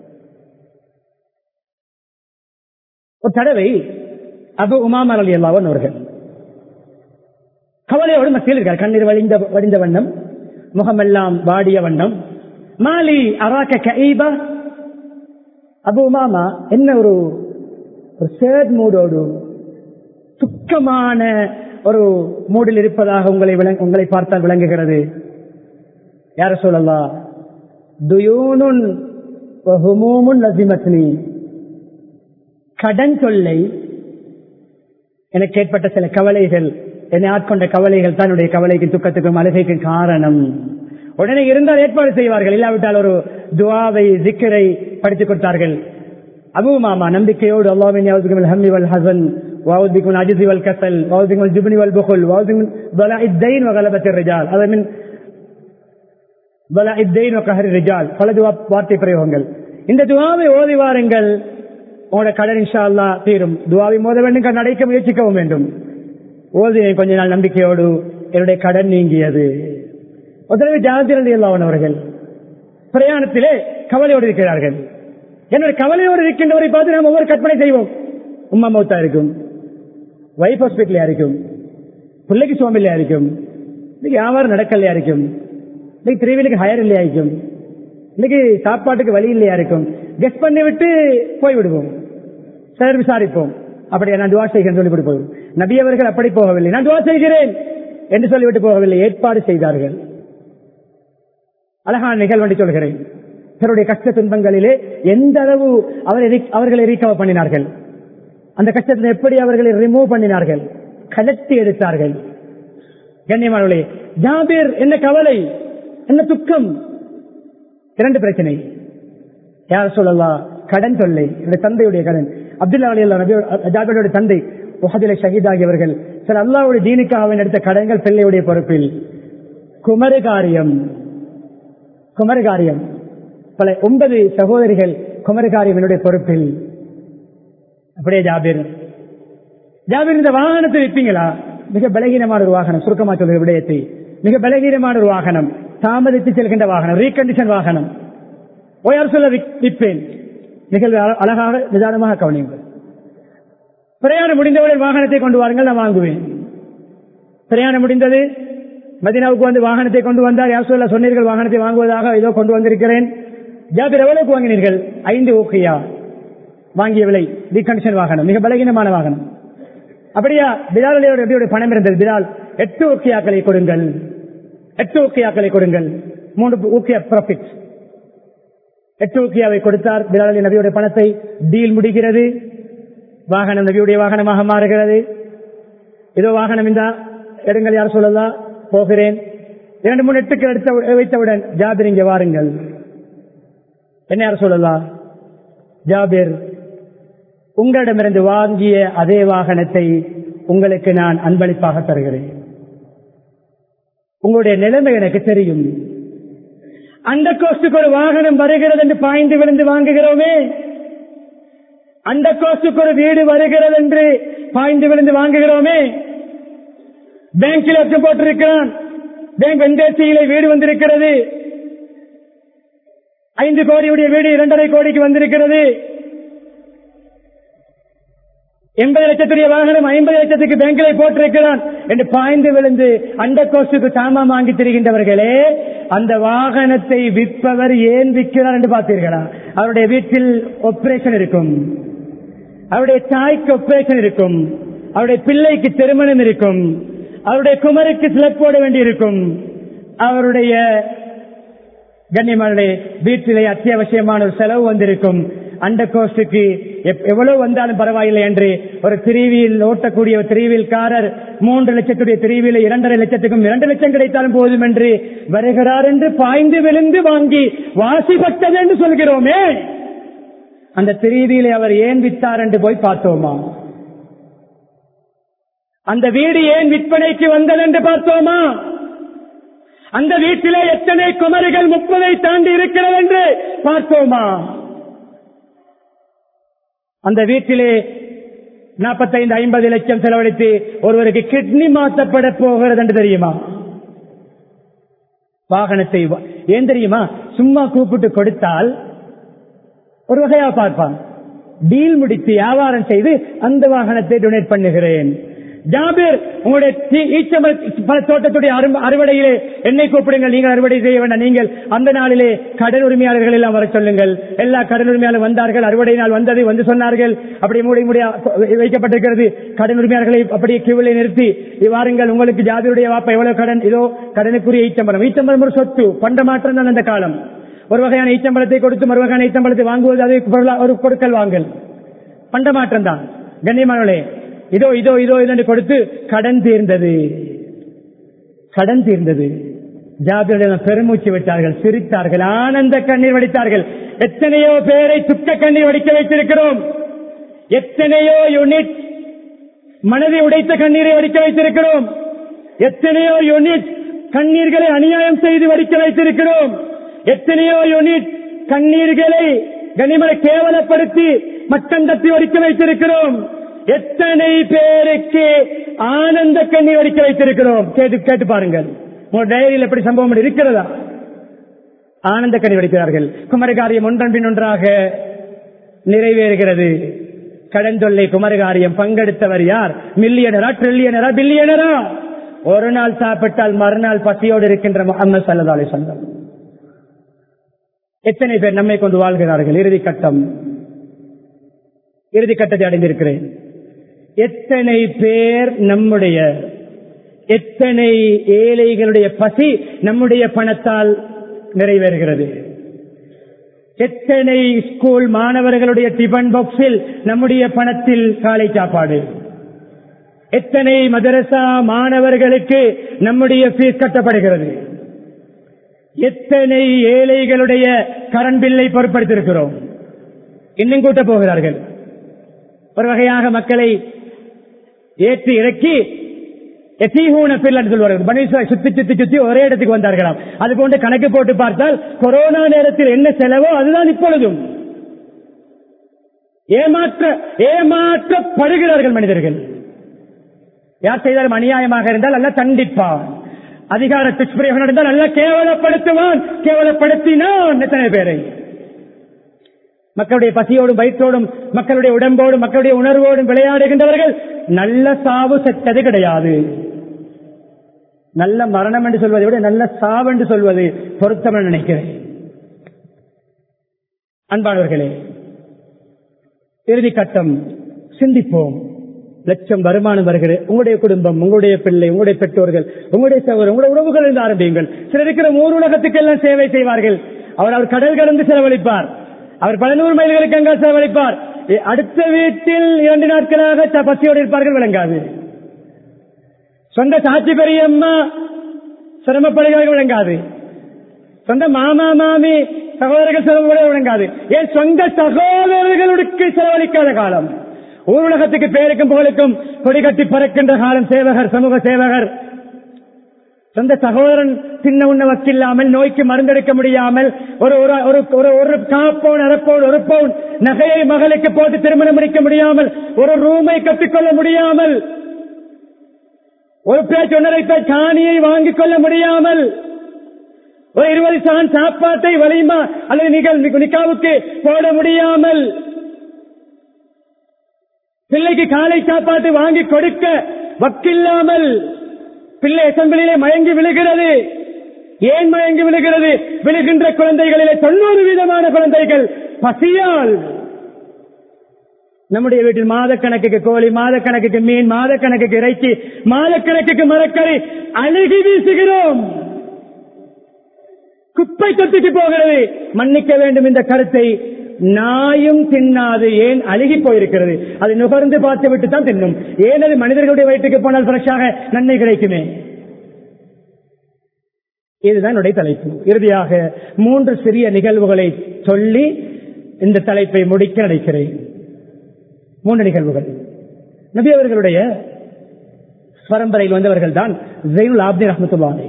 S1: ஒரு தடவை அபு உமாமர் அலி அல்லாவன் அவர்கள் கவலையோடு மத்தியில் இருக்கார் கண்ணீர் வழிந்த வடிந்த வண்ணம் முகமெல்லாம் வாடிய வண்ணம் மாலி அராக்க கைபா அபு உமாமா என்ன ஒரு ஒரு சேட் மூடோடு துக்கமான ஒரு மூடில் இருப்பதாக உங்களை விளங்க- உங்களை பார்த்தால் விளங்குகிறது யார சொல்லலா துயூனுன் வஹுமூமுன் லசிமத்னி கடன் தொல்லை எனக்கு ஏற்பட்ட சில கவலைகள் என்னை ஆட்கொண்ட கவலைகள் தான் என்னுடைய கவலைக்கு துக்கத்துக்கும் அழுகைக்கும் காரணம் உடனே இருந்தால் ஏற்பாடு செய்வார்கள் இல்லாவிட்டால் ஒரு துவாவை ஜிக்கரை படித்துக் கொடுத்தார்கள் அபு மாமா நம்பிக்கையோடு அல்லாவின் யாவுதுக்கும் ஹம்மி வல் ஹசன் வாவுதிக்கும் அஜிசி வல் கசல் வாவுதிக்கும் ஜுபினி வல் புகுல் வாவுதிக்கும் பலா இத்தைன் வகலபத்திர் ரிஜால் அதன் பலா இத்தைன் வகஹரி ரிஜால் பல துவா வார்த்தை பிரயோகங்கள் இந்த துவாவை ஓதி வாருங்கள் உங்களோட கடன் இன்ஷா அல்லா தீரும் துவாவை மோத வேண்டும் கண் அடைக்க முயற்சிக்கவும் வேண்டும் ஓதினேன் கொஞ்ச நாள் நம்பிக்கையோடு என்னுடைய கடன் நீங்கியது முதலவை ஜாதிரதி அல்லாவன் அவர்கள் பிரயாணத்திலே கவலையோடு இருக்கிறார்கள் என்னுடைய கவலையோடு இருக்கின்றவரை பார்த்து நாம் ஒவ்வொரு கற்பனை செய்வோம் உம்மா மௌத்தா இருக்கும் வைஃப் ஹாஸ்பிட்டலையா இருக்கும் பிள்ளைக்கு சோம்பில்லையா இருக்கும் இன்னைக்கு வியாபாரம் நடக்கலையா இருக்கும் இன்னைக்கு திருவிலுக்கு ஹயர் இல்லையா இருக்கும் இன்னைக்கு சாப்பாட்டுக்கு வழி இல்லையா இருக்கும் கெஸ்ட் பண்ணி விட்டு போய் விடுவோம் சிலர் விசாரிப்போம் அப்படியா நான் துவா செய்கிறேன் சொல்லி போய் நபி அவர்கள் அப்படி போகவில்லை நான் துவா செய்கிறேன் என்று சொல்லிவிட்டு போகவில்லை ஏற்பாடு செய்தார்கள் அழகான நிகழ்வண்டி சொல்கிறேன் பிறருடைய கஷ்ட துன்பங்களிலே எந்த அளவு அவர் எரி- அவர்களை ரீகவர் பண்ணினார்கள் அந்த கஷ்டத்தை எப்படி அவர்களை ரிமூவ் பண்ணினார்கள் கலட்டி எடுத்தார்கள் கண்ணியமானவர்களே ஜாபீர் என்ன கவலை என்ன துக்கம் இரண்டு பிரச்சனை யார் சொல்லலாம் கடன் தொல்லை என்னுடைய தந்தையுடைய கடன் அப்துல்லா அலி அல்லா ஜாபீருடைய தந்தை உஹதில ஷஹீதாகியவர்கள் சில அல்லாவுடைய தீனுக்காக எடுத்த கடன்கள் பிள்ளையுடைய பொறுப்பில் குமர காரியம் குமர காரியம் பல ஒன்பது சகோதரிகள் குமர காரியம் என்னுடைய பொறுப்பில் அப்படியே ஜாபீர் ஜாபீர் இந்த வாகனத்தை விற்பீங்களா மிக பலகீனமான ஒரு வாகனம் சுருக்கமா சொல்கிற விடயத்தை மிக பலகீனமான ஒரு வாகனம் தாமதித்து செல்கின்ற வாகனம் ரீகண்டிஷன் வாகனம் ஓயார் சொல்ல விப்- விற்பேன் நிகழ்வு அழ- அழகாக நிதானமாக கவனியுங்கள் பிரயாணம் முடிந்தவுடன் வாகனத்தை கொண்டு வாருங்கள் நான் வாங்குவேன் பிரயாணம் முடிந்தது மதினாவுக்கு வந்து வாகனத்தை கொண்டு வந்தார் யார் சொல்ல சொன்னீர்கள் வாகனத்தை வாங்குவதாக ஏதோ கொண்டு வந்திருக்கிறேன் ஜாபிர் எவ்வளவுக்கு வாங்கினீர்கள் ஐந்து ஓகேயா வாங்கிய விலை ரீகண்டிஷன் வாகனம் மிக பலகீனமான வாகனம் அப்படியா பிலால் அலியோட எப்படியோட பணம் இருந்தது பிலால் எட்டு ஓக்கியாக்களை கொடுங்கள் எட்டு ஊக்கியாக்களை கொடுங்கள் மூன்று ஊக்கிய ப்ராஃபிட் எட்டு ஊக்கியாவை கொடுத்தார் பிலால் அலி நபியுடைய பணத்தை டீல் முடிகிறது வாகனம் நபியுடைய வாகனமாக மாறுகிறது இதோ வாகனம் இந்த எடுங்கள் யார் சொல்லலாம் போகிறேன் இரண்டு மூணு எட்டுக்கள் எடுத்த வைத்தவுடன் ஜாபிர் இங்கே வாருங்கள் என்ன யார் சொல்லலாம் ஜாபிர் உங்களிடமிருந்து வாங்கிய அதே வாகனத்தை உங்களுக்கு நான் அன்பளிப்பாக தருகிறேன் உங்களுடைய நிலைமை எனக்கு தெரியும் அந்த கோஸ்டுக்கு ஒரு வாகனம் வருகிறது என்று பாய்ந்து விழுந்து வாங்குகிறோமே அந்த கோஸ்டுக்கு ஒரு வீடு வருகிறது என்று பாய்ந்து விழுந்து வாங்குகிறோமே பேங்கில் எடுத்து போட்டிருக்கிறான் பேங்க் வெந்தேசியிலே வீடு வந்திருக்கிறது ஐந்து கோடியுடைய வீடு இரண்டரை கோடிக்கு வந்திருக்கிறது எண்பது லட்சத்துடைய வாகனம் ஐம்பது லட்சத்துக்கு பேங்கிலே போட்டிருக்கிறான் என்று பாய்ந்து விழுந்து அந்த கோஸ்டுக்கு சாமான் வாங்கி திரிகின்றவர்களே அந்த வாகனத்தை விற்பவர் ஏன் விற்கிறார் என்று பார்த்தீர்களா அவருடைய வீட்டில் ஆபரேஷன் இருக்கும் அவருடைய தாய்க்கு ஆபரேஷன் இருக்கும் அவருடைய பிள்ளைக்கு திருமணம் இருக்கும் அவருடைய குமருக்கு சிலப் போட வேண்டியிருக்கும் அவருடைய கண்ணியமான வீட்டிலே அத்தியாவசியமான ஒரு செலவு வந்திருக்கும் அந்த கோஸ்டுக்கு எவ்வளவு வந்தாலும் பரவாயில்லை என்று ஒரு திரிவியில் ஓட்டக்கூடிய ஒரு திரிவில்காரர் மூன்று லட்சத்துடைய திரிவில இரண்டரை லட்சத்துக்கும் இரண்டு லட்சம் கிடைத்தாலும் போதும் என்று வருகிறார் என்று பாய்ந்து விழுந்து வாங்கி வாசிப்பட்டது என்று சொல்கிறோமே அந்த திரிவியிலே அவர் ஏன் வித்தார் என்று போய் பார்த்தோமா அந்த வீடு ஏன் விற்பனைக்கு வந்தது என்று பார்த்தோமா அந்த வீட்டிலே எத்தனை குமரிகள் முப்பதை தாண்டி இருக்கிறது என்று பார்த்தோமா அந்த வீட்டிலே நாற்பத்தைந்து ஐம்பது லட்சம் செலவழித்து ஒருவருக்கு கிட்னி மாற்றப்பட போகிறது என்று தெரியுமா வாகனத்தை ஏன் தெரியுமா சும்மா கூப்பிட்டு கொடுத்தால் ஒரு வகையா பார்ப்பான் டீல் முடித்து வியாபாரம் செய்து அந்த வாகனத்தை டொனேட் பண்ணுகிறேன் ஜாபீர் உங்களுடைய ஈச்சமர பல தோட்டத்துடைய அறுவடையிலே என்னை கூப்பிடுங்கள் நீங்கள் அறுவடை செய்ய வேண்டாம் நீங்கள் அந்த நாளிலே கடன் உரிமையாளர்கள் எல்லாம் வர சொல்லுங்கள் எல்லா கடன் உரிமையாளர் வந்தார்கள் அறுவடை நாள் வந்தது வந்து சொன்னார்கள் அப்படி மூடி மூடி வைக்கப்பட்டிருக்கிறது கடன் உரிமையாளர்களை அப்படியே கிவிலை நிறுத்தி வாருங்கள் உங்களுக்கு ஜாபீருடைய வாப்பா எவ்வளவு கடன் இதோ கடனுக்குரிய ஈச்சம்பரம் ஈச்சம்பரம் ஒரு சொத்து பண்ட மாற்றம் தான் அந்த காலம் ஒரு வகையான ஈச்சம்பளத்தை கொடுத்து மறு வகையான ஈச்சம்பளத்தை வாங்குவது அது ஒரு கொடுக்கல் வாங்கல் பண்ட மாற்றம் தான் கண்ணியமானவளே இதோ இதோ இதோ என்று கொடுத்து கடன் தீர்ந்தது கடன் தீர்ந்தது ஜாபிரிடம் பெருமூச்சு விட்டார்கள் சிரித்தார்கள் ஆனந்த கண்ணீர் வடித்தார்கள் எத்தனையோ பேரை துக்க கண்ணீர் வடிக்க வைத்திருக்கிறோம் எத்தனையோ யூனிட் மனதை உடைத்த கண்ணீரை வடிக்க வைத்திருக்கிறோம் எத்தனையோ யூனிட் கண்ணீர்களை அநியாயம் செய்து வடிக்க வைத்திருக்கிறோம் எத்தனையோ யூனிட் கண்ணீர்களை கனிமலை கேவலப்படுத்தி மட்டம் தப்பி வடிக்க வைத்திருக்கிறோம் எத்தனை பேருக்கு ஆனந்த கண்ணீர் வடிக்க வைத்திருக்கிறோம் கேட்டு கேட்டு பாருங்கள் உங்க டைரியில் எப்படி சம்பவம் இருக்கிறதா ஆனந்த கண்ணீர் வடிக்கிறார்கள் குமரகாரியம் ஒன்றன் பின் ஒன்றாக நிறைவேறுகிறது கடன் தொல்லை குமரகாரியம் பங்கெடுத்தவர் யார் மில்லியனரா ட்ரில்லியனரா பில்லியனரா ஒரு நாள் சாப்பிட்டால் மறுநாள் பசியோடு இருக்கின்ற முகமது சல்லா அலி சொந்தம் எத்தனை பேர் நம்மை கொண்டு வாழ்கிறார்கள் இறுதி கட்டம் இறுதி கட்டத்தை அடைந்திருக்கிறேன் எத்தனை பேர் நம்முடைய எத்தனை ஏழைகளுடைய பசி நம்முடைய பணத்தால் நிறைவேறுகிறது எத்தனை ஸ்கூல் மாணவர்களுடைய டிபன் பாக்ஸில் நம்முடைய பணத்தில் காலை சாப்பாடு எத்தனை மதரசா மாணவர்களுக்கு நம்முடைய ஃபீஸ் கட்டப்படுகிறது எத்தனை ஏழைகளுடைய கரண்ட் பில்லை பொருட்படுத்தியிருக்கிறோம் இன்னும் கூட்ட போகிறார்கள் ஒரு வகையாக மக்களை ஏற்றி இறக்கி சொல்வார்கள் சுத்தி சுத்தி சுத்தி ஒரே இடத்துக்கு வந்தார்களாம் அது போன்ற கணக்கு போட்டு பார்த்தால் கொரோனா நேரத்தில் என்ன செலவோ அதுதான் இப்பொழுதும் ஏமாற்ற ஏமாற்றப்படுகிறார்கள் மனிதர்கள் யார் செய்தாலும் அநியாயமாக இருந்தால் அல்ல தண்டிப்பான் அதிகார துஷ்பிரயோகம் நடந்தால் அல்ல கேவலப்படுத்துவான் கேவலப்படுத்தினான் எத்தனை பேரை மக்களுடைய பசியோடும் வயிற்றோடும் மக்களுடைய உடம்போடும் மக்களுடைய உணர்வோடும் விளையாடுகின்றவர்கள் நல்ல சாவு செத்தது கிடையாது நல்ல மரணம் என்று சொல்வதை விட நல்ல சாவு என்று சொல்வது பொருத்தம் நினைக்கிறேன் அன்பானவர்களே இறுதி கட்டம் சிந்திப்போம் லட்சம் வருமானம் வருகிறது உங்களுடைய குடும்பம் உங்களுடைய பிள்ளை உங்களுடைய பெற்றோர்கள் உங்களுடைய சகோதரர் உங்களுடைய உறவுகள் இருந்து ஆரம்பியுங்கள் சிலர் இருக்கிற ஊர் உலகத்துக்கு எல்லாம் சேவை செய்வார்கள் அவர் அவர் கடல் கடந்து செலவழிப்பார் அவர் பல நூறு மைல்களுக்கு அங்கே செலவழிப்பார் அடுத்த வீட்டில் இரண்டு நாட்களாக பசியோடு இருப்பார்கள் விளங்காது சொந்த சாட்சி பெரியம்மா சிரமப்படுகிறார்கள் விளங்காது சொந்த மாமா மாமி சகோதரர்கள் செலவு விளங்காது ஏன் சொந்த சகோதரர்களுக்கு செலவழிக்காத காலம் ஊர் உலகத்துக்கு பேருக்கும் புகழுக்கும் கொடி கட்டி பறக்கின்ற காலம் சேவகர் சமூக சேவகர் சொந்த சகோதரன் சின்ன உண்ண வக்கில்லாமல் நோய்க்கு மருந்தெடுக்க முடியாமல் ஒரு ஒரு ஒரு காப்போன் அரைப்போன் ஒரு பவுன் நகையை மகளுக்கு போட்டு திருமணம் முடிக்க முடியாமல் ஒரு ரூமை கட்டிக்கொள்ள முடியாமல் ஒரு பேச்சு ஒன்றரை பேர் காணியை வாங்கிக் கொள்ள முடியாமல் ஒரு இருபது சான் சாப்பாட்டை வலிமா அல்லது நிகழ் நிக்காவுக்கு போட முடியாமல் பிள்ளைக்கு காலை சாப்பாட்டு வாங்கி கொடுக்க வக்கில்லாமல் பிள்ளை அசம்பிளிலே மயங்கி விழுகிறது ஏன் மயங்கி விழுகிறது விழுகின்ற குழந்தைகளிலே தொண்ணூறு விதமான குழந்தைகள் பசியால் நம்முடைய வீட்டில் மாதக்கணக்குக்கு கோழி மாதக்கணக்குக்கு மீன் மாதக்கணக்குக்கு இறைச்சி மாதக்கணக்குக்கு மரக்கறி அழுகி வீசுகிறோம் குப்பை தொட்டிக்கு போகிறது மன்னிக்க வேண்டும் இந்த கருத்தை நாயும் தின்னாது ஏன் அழுகி போயிருக்கிறது அதை நுகர்ந்து பார்த்து விட்டு தான் தின்னும் ஏன் அது மனிதர்களுடைய வயிற்றுக்கு போனால் ஃப்ரெஷ்ஷாக நன்மை கிடைக்குமே இதுதான் என்னுடைய தலைப்பு இறுதியாக மூன்று சிறிய நிகழ்வுகளை சொல்லி இந்த தலைப்பை முடிக்க நினைக்கிறேன் மூன்று நிகழ்வுகள் நபி அவர்களுடைய பரம்பரையில் வந்தவர்கள் தான் ஜெயினுல் ஆப்தி ரஹமத்துல்லாஹி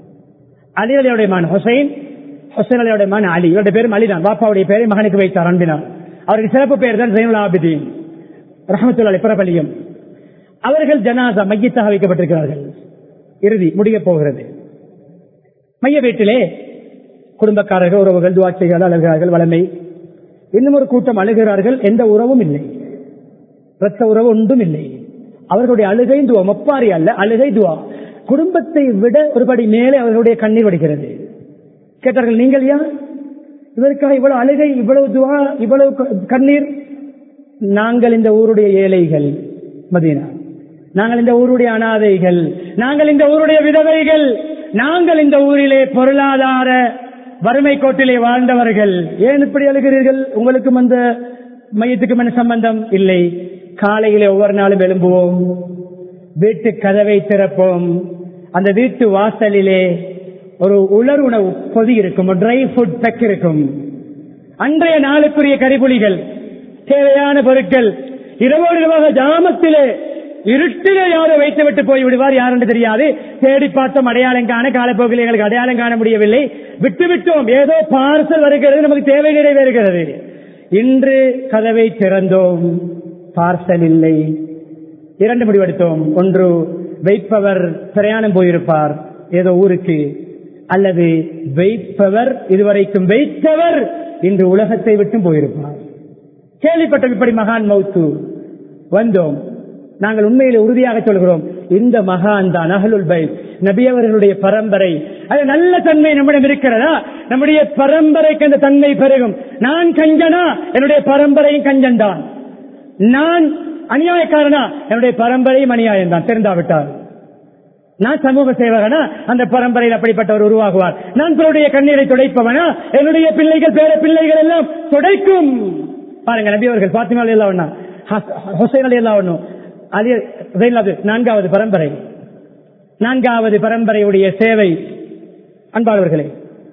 S1: அலி அலியுடைய மகன் ஹுசைன் ஹுசைன் அலியுடைய மகன் அலி இவருடைய பேரும் அலி தான் பாப்பாவுடைய பேரை மகனுக்கு வைத்தார் அன்பினார் அவருக்கு சிறப்பு பெயர் தான் ஜெயினுல் ஆபிதீன் ரஹமத்துல்லாஹி பிரபலியம் அவர்கள் ஜனாசா மையத்தாக வைக்கப்பட்டிருக்கிறார்கள் இறுதி முடிய போகிறது மைய வீட்டிலே குடும்பக்காரர்கள் உறவுகள் துவாட்சைகள் அழுகிறார்கள் வளமை இன்னும் ஒரு கூட்டம் அழுகிறார்கள் எந்த உறவும் இல்லை ரத்த உறவு ஒன்றும் இல்லை அவர்களுடைய அழுகை துவா மப்பாரி அல்ல அழுகை துவா குடும்பத்தை விட ஒருபடி மேலே அவர்களுடைய கண்ணீர் வடிக்கிறது கேட்டார்கள் நீங்கள் யார் இவருக்காக இவ்வளவு அழுகை இவ்வளவு துவா இவ்வளவு க- கண்ணீர் நாங்கள் இந்த ஊருடைய ஏழைகள் மதீனா நாங்கள் இந்த ஊருடைய அனாதைகள் நாங்கள் இந்த ஊருடைய விதவைகள் நாங்கள் இந்த ஊரிலே பொருளாதார வறுமை கோட்டிலே வாழ்ந்தவர்கள் ஏன் இப்படி அழுகிறீர்கள் உங்களுக்கும் அந்த மையத்துக்கும் என்ன சம்பந்தம் இல்லை காலையிலே ஒவ்வொரு நாளும் எழும்புவோம் வீட்டு கதவை திறப்போம் அந்த வீட்டு வாசலிலே ஒரு உலர் உணவு பொதி இருக்கும் ஒரு ட்ரை ஃபுட் பெக் இருக்கும் அன்றைய நாளுக்குரிய கரிபுலிகள் தேவையான பொருட்கள் இரவோடு இரவாக ஜாமத்திலே இருட்டிலே யாரோ வைத்து விட்டு போய் விடுவார் யார் என்று தெரியாது தேடி பார்த்தோம் அடையாளம் காண காலப்போக்கில் எங்களுக்கு அடையாளம் காண முடியவில்லை விட்டு விட்டோம் ஏதோ பார்சல் வருகிறது நமக்கு தேவை நிறைவேறுகிறது இன்று கதவை திறந்தோம் பார்சல் இல்லை இரண்டு முடிவெடுத்தோம் ஒன்று வைப்பவர் பிரயாணம் போயிருப்பார் ஏதோ ஊருக்கு அல்லது வைப்பவர் இதுவரைக்கும் வைத்தவர் இன்று உலகத்தை விட்டும் போயிருப்பார் கேள்விப்பட்ட இப்படி மகான் மௌத்து வந்தோம் நாங்கள் உண்மையிலே உறுதியாக சொல்கிறோம் இந்த மகான் தான் அகலுல் பை நபி அவர்களுடைய பரம்பரை அது நல்ல தன்மை நம்மிடம் இருக்கிறதா நம்முடைய பரம்பரைக்கு அந்த தன்மை பெருகும் நான் கஞ்சனா என்னுடைய பரம்பரையும் கஞ்சன் தான் நான் அநியாயக்காரனா என்னுடைய பரம்பரையும் அநியாயம் தான் தெரிந்தாவிட்டார் நான் சமூக சேவகனா அந்த பரம்பரையில் அப்படிப்பட்டவர் உருவாகுவார் நான் பிறருடைய கண்ணீரை துடைப்பவனா என்னுடைய பிள்ளைகள் பேர பிள்ளைகள் எல்லாம் துடைக்கும் பாருங்க நபி அவர்கள் பாத்திமா அலி அல்லா ஹுசைன் அலி அல்லா அலி ஹுசைன் அலி, நான்காவது பரம்பரை நான்காவது பரம்பரையுடைய சேவை அன்பாளர்களே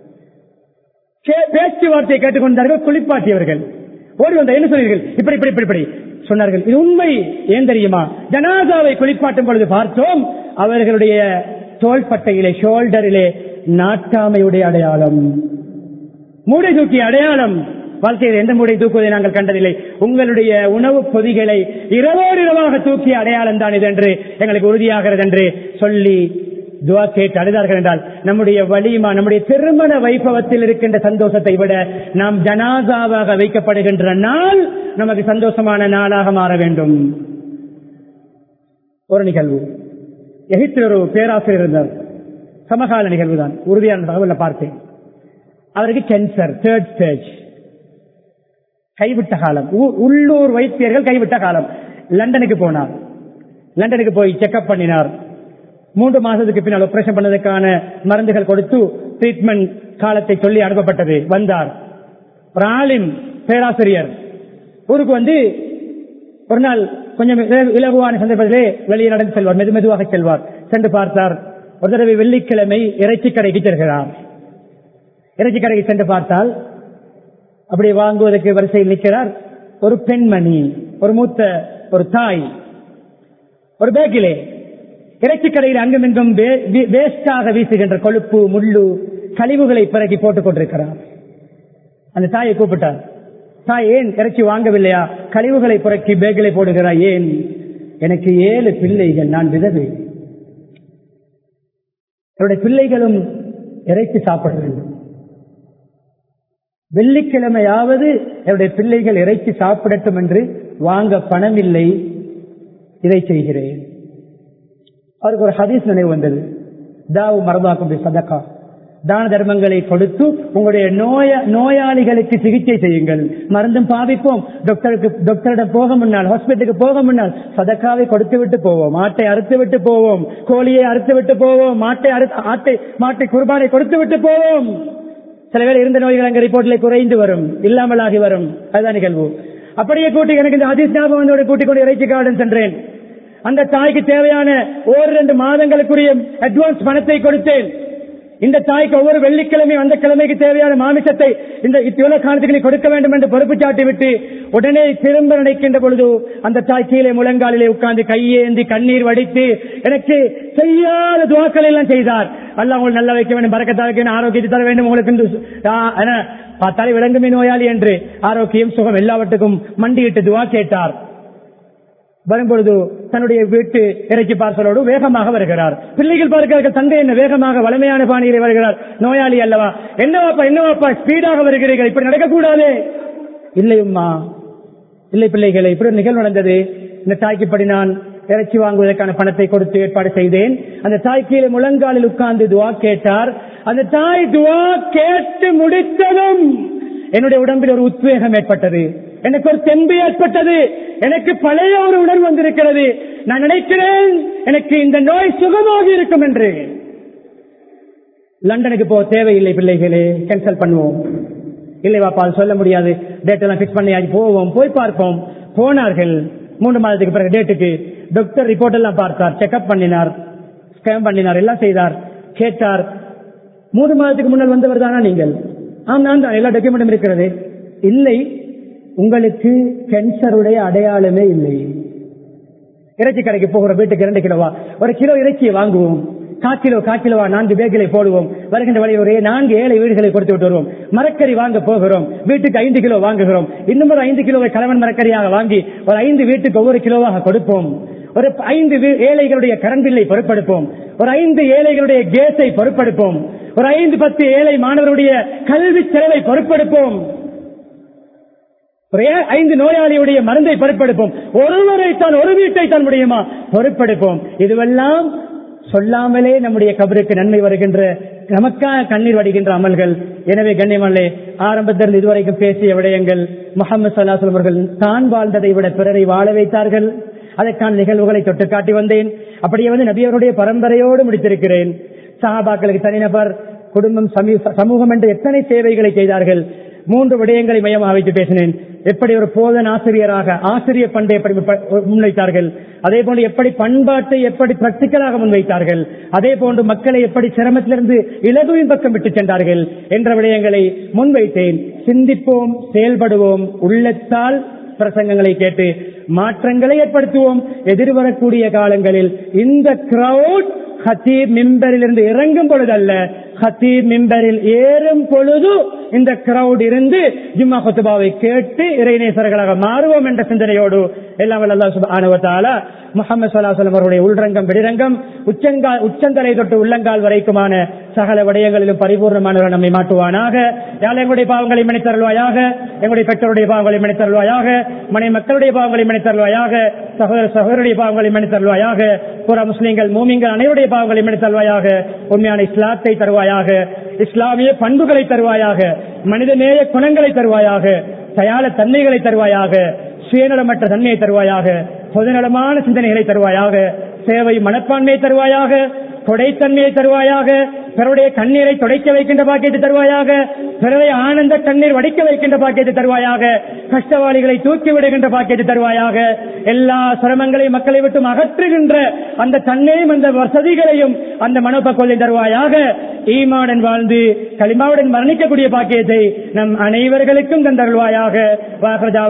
S1: கே- பேச்சுவார்த்தையை கேட்டுக்கொண்டார்கள் குளிப்பாட்டியவர்கள் ஓடி வந்த என்ன சொன்னீர்கள் இப்படி இப்படி இப்படி இப்படி சொன்னார்கள் இது உண்மை ஏன் தெரியுமா ஜனாதாவை குளிப்பாட்டும் பொழுது பார்த்தோம் அவர்களுடைய தோள்பட்டையிலே ஷோல்டரிலே நாட்டாமையுடைய அடையாளம் மூடை தூக்கிய அடையாளம் வாழ்க்கையில் எந்த மூடை தூக்குவதை நாங்கள் கண்டதில்லை உங்களுடைய உணவு பொதிகளை இரவோடு இரவாக தூக்கிய அடையாளம் தான் இது என்று எங்களுக்கு உறுதியாகிறது என்று சொல்லி துவா கேட்டு அழுதார்கள் என்றால் நம்முடைய வலிமா நம்முடைய திருமண வைபவத்தில் இருக்கின்ற சந்தோஷத்தை விட நாம் ஜனாதாவாக வைக்கப்படுகின்ற நாள் நமக்கு சந்தோஷமான நாளாக மாற வேண்டும் ஒரு நிகழ்வு எகிப்தில் ஒரு பேராசிரியர் இருந்தார் சமகால நிகழ்வு தான் உறுதியான தகவலை பார்த்தேன் அவருக்கு கேன்சர் தேர்ட் ஸ்டேஜ் கைவிட்ட காலம் ஊ- உள்ளூர் வைத்தியர்கள் கைவிட்ட காலம் லண்டனுக்கு போனார் லண்டனுக்கு போய் செக்அப் பண்ணினார் மூன்று மாசத்துக்கு பின்னால் ஆபரேஷன் பண்ணதுக்கான மருந்துகள் கொடுத்து ட்ரீட்மெண்ட் காலத்தை சொல்லி அனுப்பப்பட்டது வந்தார் ஒரு ஆளின் பேராசிரியர் ஊருக்கு வந்து ஒரு நாள் கொஞ்சம் இல- இலகுவான சந்தர்ப்பத்திலே வெளியே நடந்து செல்வார் மெது மெதுவாக செல்வார் சென்று பார்த்தார் ஒரு தடவை வெள்ளிக்கிழமை இறைச்சி கடைக்கு செல்கிறார் இறைச்சி கடைக்கு சென்று பார்த்தால் அப்படி வாங்குவதற்கு வரிசையில் நிற்கிறார் ஒரு பெண்மணி ஒரு மூத்த ஒரு தாய் ஒரு பேக்கிலே இறைச்சி கடையில் அங்குமிங்கும் வே- வே- வேஸ்டாக வீசுகின்ற கொழுப்பு முள்ளு கழிவுகளை பிறகி போட்டுக் கொண்டிருக்கிறார் அந்த தாயை கூப்பிட்டார் தாய் ஏன் இறைச்சி வாங்கவில்லையா கழிவுகளை புறக்கி பேக்கிலே போடுகிறாய் ஏன் எனக்கு ஏழு பிள்ளைகள் நான் விதவை என்னுடைய பிள்ளைகளும் இறைச்சி சாப்பிட வேண்டும் வெள்ளிக்கிழமையாவது என்னுடைய பிள்ளைகள் இறைச்சி சாப்பிடட்டும் என்று வாங்க பணம் இல்லை இதை செய்கிறேன் அவருக்கு ஒரு ஹதீஸ் நினைவு வந்தது தாவு மரபாக்கும் சதக்கா தான தர்மங்களை கொடுத்து உங்களுடைய நோய நோயாளிகளுக்கு சிகிச்சை செய்யுங்கள் மருந்தும் பாவிப்போம் டாக்டருக்கு டாக்டரிடம் போக முன்னால் ஹாஸ்பிட்டலுக்கு போக முன்னால் சதக்காவை கொடுத்து விட்டு போவோம் ஆட்டை அறுத்து விட்டு போவோம் கோழியை அறுத்து விட்டு போவோம் மாட்டை அறுத்து ஆட்டை மாட்டை குர்பானை கொடுத்து விட்டு போவோம் சில பேர் இருந்த நோய்கள் அங்க ரிப்போர்ட்ல குறைந்து வரும் இல்லாமலாகி வரும் அதுதான் நிகழ்வு அப்படியே கூட்டி எனக்கு இந்த அதிஸ் ஞாபகம் வந்தோட கூட்டிக் கொண்டு இறைச்சி கார்டன் சென்றேன் அந்த தாய்க்கு தேவையான ஓர் ரெண்டு மாதங்களுக்குரிய அட்வான்ஸ் பணத்தை கொடுத்தேன் இந்த தாய்க்கு ஒவ்வொரு வெள்ளிக்கிழமையும் அந்த கிழமைக்கு தேவையான மாமிசத்தை இந்த இவ்வளவு காலத்துக்கு கொடுக்க வேண்டும் என்று பொறுப்பு சாட்டி விட்டு உடனே திரும்ப நினைக்கின்ற பொழுது அந்த தாய் கீழே முழங்காலிலே உட்கார்ந்து கையேந்தி கண்ணீர் வடித்து எனக்கு செய்யாத துவாக்கள் எல்லாம் செய்தார் அல்ல உங்களுக்கு நல்லா வைக்க வேண்டும் பறக்கத்தா வைக்க வேண்டும் ஆரோக்கியத்தை தர வேண்டும் உங்களுக்கு இந்த சு- ஆ, என பார்த்தாலே விளங்குமே நோயாளி என்று ஆரோக்கியம் சுகம் எல்லாவற்றுக்கும் மண்டியிட்டு துவா கேட்டார் வரும்பொழுது தன்னுடைய வீட்டு இறைச்சி பார்சலோடு வேகமாக வருகிறார் பிள்ளைகள் பார்க்கிறார்கள் தந்தை என்ன வேகமாக வலிமையான பாணியிலே வருகிறார் நோயாளி அல்லவா என்னவாப்பா என்னவாப்பா ஸ்பீடாக வருகிறீர்கள் இப்படி நடக்கக்கூடாதே இல்லையும்மா இல்லை பிள்ளைகளை இப்படி ஒரு நிகழ்வு நடந்தது இந்த தாய்க்கு இப்படி நான் இறைச்சி வாங்குவதற்கான பணத்தை கொடுத்து ஏற்பாடு செய்தேன் அந்த தாய் கீழே முழங்காலில் உட்கார்ந்து துவா கேட்டார் அந்த தாய் துவா கேட்டு முடித்ததும் என்னுடைய உடம்பில் ஒரு உத்வேகம் ஏற்பட்டது எனக்கு ஒரு தெம்பு ஏற்பட்டது எனக்கு பழைய ஒரு உணர்வு வந்திருக்கிறது நான் நினைக்கிறேன் எனக்கு இந்த நோய் சுகமாகி இருக்கும் என்று லண்டனுக்கு போக தேவையில்லை பிள்ளைகளே கேன்சல் பண்ணுவோம் இல்லை வாப்பால் சொல்ல முடியாது டேட் எல்லாம் பிக்ஸ் பண்ணி போவோம் போய் பார்ப்போம் போனார்கள் மூன்று மாதத்துக்கு பிறகு டேட்டுக்கு டாக்டர் ரிப்போர்ட் எல்லாம் பார்த்தார் செக்அப் பண்ணினார் ஸ்கேன் பண்ணினார் எல்லாம் செய்தார் கேட்டார் மூன்று மாதத்துக்கு முன்னால் வந்தவர் தானா நீங்கள் ஆம் நான் தான் எல்லா டாக்குமெண்ட்டும் இருக்கிறது இல்லை உங்களுக்கு கேன்சருடைய அடையாளமே இல்லை இறைச்சி கடைக்கு போகிற வீட்டுக்கு இரண்டு கிலோவா ஒரு கிலோ இறைச்சியை வாங்குவோம் கா கிலோ கா கிலோவா நான்கு பேக்களை போடுவோம் வருகின்ற வழி ஒரு நான்கு ஏழை வீடுகளை கொடுத்து விட்டு வருவோம் மரக்கறி வாங்க போகிறோம் வீட்டுக்கு ஐந்து கிலோ வாங்குகிறோம் இன்னும் ஒரு ஐந்து கிலோவை கலவன் மரக்கறியாக வாங்கி ஒரு ஐந்து வீட்டுக்கு ஒவ்வொரு கிலோவாக கொடுப்போம் ஒரு ஐந்து வீ- ஏழைகளுடைய கரண்ட் பில்லை பொறுப்பெடுப்போம் ஒரு ஐந்து ஏழைகளுடைய கேஸை பொறுப்பெடுப்போம் ஒரு ஐந்து பத்து ஏழை மாணவருடைய கல்வி செலவை பொறுப்பெடுப்போம் ஒரு ஏ- ஐந்து நோயாளியுடைய மருந்தை பொறுப்பெடுப்போம் ஒருவரை தான் ஒரு வீட்டை தான் முடியுமா பொறுப்பெடுப்போம் இதுவெல்லாம் சொல்லாமலே நம்முடைய கபருக்கு நன்மை வருகின்ற நமக்காக கண்ணீர் வடிகின்ற அமல்கள் எனவே கண்ணியமல்லே ஆரம்பத்திலிருந்து இதுவரைக்கும் பேசிய விடயங்கள் முகமது சல்லாஹ் அவர்கள் தான் வாழ்ந்ததை விட பிறரை வாழ வைத்தார்கள் அதற்கான நிகழ்வுகளை தொட்டு காட்டி வந்தேன் அப்படியே வந்து நபியவருடைய பரம்பரையோடு முடித்திருக்கிறேன் சஹாபாக்களுக்கு தனிநபர் குடும்பம் சமீ- சமூகம் என்று எத்தனை சேவைகளை செய்தார்கள் மூன்று விடயங்களை மையமாக வைத்து பேசினேன் எப்படி ஒரு போதன் ஆசிரியராக ஆசிரியர் பண்பை எப்படி ப- முன்வைத்தார்கள் அதே போன்று எப்படி பண்பாட்டை எப்படி பிராக்டிக்கலாக முன்வைத்தார்கள் அதே போன்று மக்களை எப்படி சிரமத்திலிருந்து இலகுவின் பக்கம் விட்டு சென்றார்கள் என்ற விடயங்களை முன்வைத்தேன் சிந்திப்போம் செயல்படுவோம் உள்ளத்தால் பிரசங்கங்களை கேட்டு மாற்றங்களை ஏற்படுத்துவோம் எதிர்வரக்கூடிய காலங்களில் இந்த கிரௌட் ஹத்தீப் மிம்பரில் இருந்து இறங்கும் பொழுது அல்ல ஹத்தீப் மிம்பரில் ஏறும் பொழுது இந்த கிரௌட் இருந்து ஜும்மா குத்துபாவை கேட்டு இறைநேசர்களாக மாறுவோம் என்ற சிந்தனையோடு எல்லாம் வல்ல அல்லாஹ் சுப்ஹானஹு வ தஆலா முஹம்மது ஸல்லல்லாஹு அலைஹி வஸல்லம் அவருடைய உள்ரங்கம் வெளிரங்கம் உச்சங்கால் உச்சந்தலை தொட்டு உள்ளங்கால் வரைக்குமான சகல விடயங்களிலும் பரிபூர்ணமானவர் நம்மை மாட்டுவானாக யாழ் எங்களுடைய பாவங்களை மன்னித்தருள்வாயாக எங்களுடைய பெற்றோருடைய பாவங்களை மன்னித்தருள்வாயாக மனை மக்களுடைய பாவங்களை மன்னித்தருள்வாயாக சகோதர சகோதரருடைய பாவங்களை மன்னித்தருள்வாயாக புற முஸ்லிம்கள் மூமிங்கள் அனைவருடைய பாவங்களை மன்னித்தருள்வாயாக உண்மையான இஸ்லாத்தை தருவாயாக இஸ்லாமிய பண்புகளை தருவாயாக மனிதநேய குணங்களை தருவாயாக தயால தன்மைகளை தருவாயாக சுயநலமற்ற தன்மையை தருவாயாக பொதுநலமான சிந்தனைகளை தருவாயாக சேவை மனப்பான்மையை தருவாயாக கொடைத்தன்மையை தருவாயாக பிறருடைய கண்ணீரை துடைக்க வைக்கின்ற பாக்கியத்தை தருவாயாக பிறரை ஆனந்த கண்ணீர் வடிக்க வைக்கின்ற பாக்கியத்தை தருவாயாக கஷ்டவாளிகளை தூக்கி விடுகின்ற பாக்கியத்தை தருவாயாக எல்லா சிரமங்களையும் மக்களை விட்டு அகற்றுகின்ற அந்த தன்னையும் அந்த வசதிகளையும் அந்த மனோபக்குவலை தருவாயாக ஈமாடன் வாழ்ந்து களிமாவுடன் மரணிக்கக்கூடிய பாக்கியத்தை நம் அனைவர்களுக்கும் தந்தருள்வாயாக வாகரஜா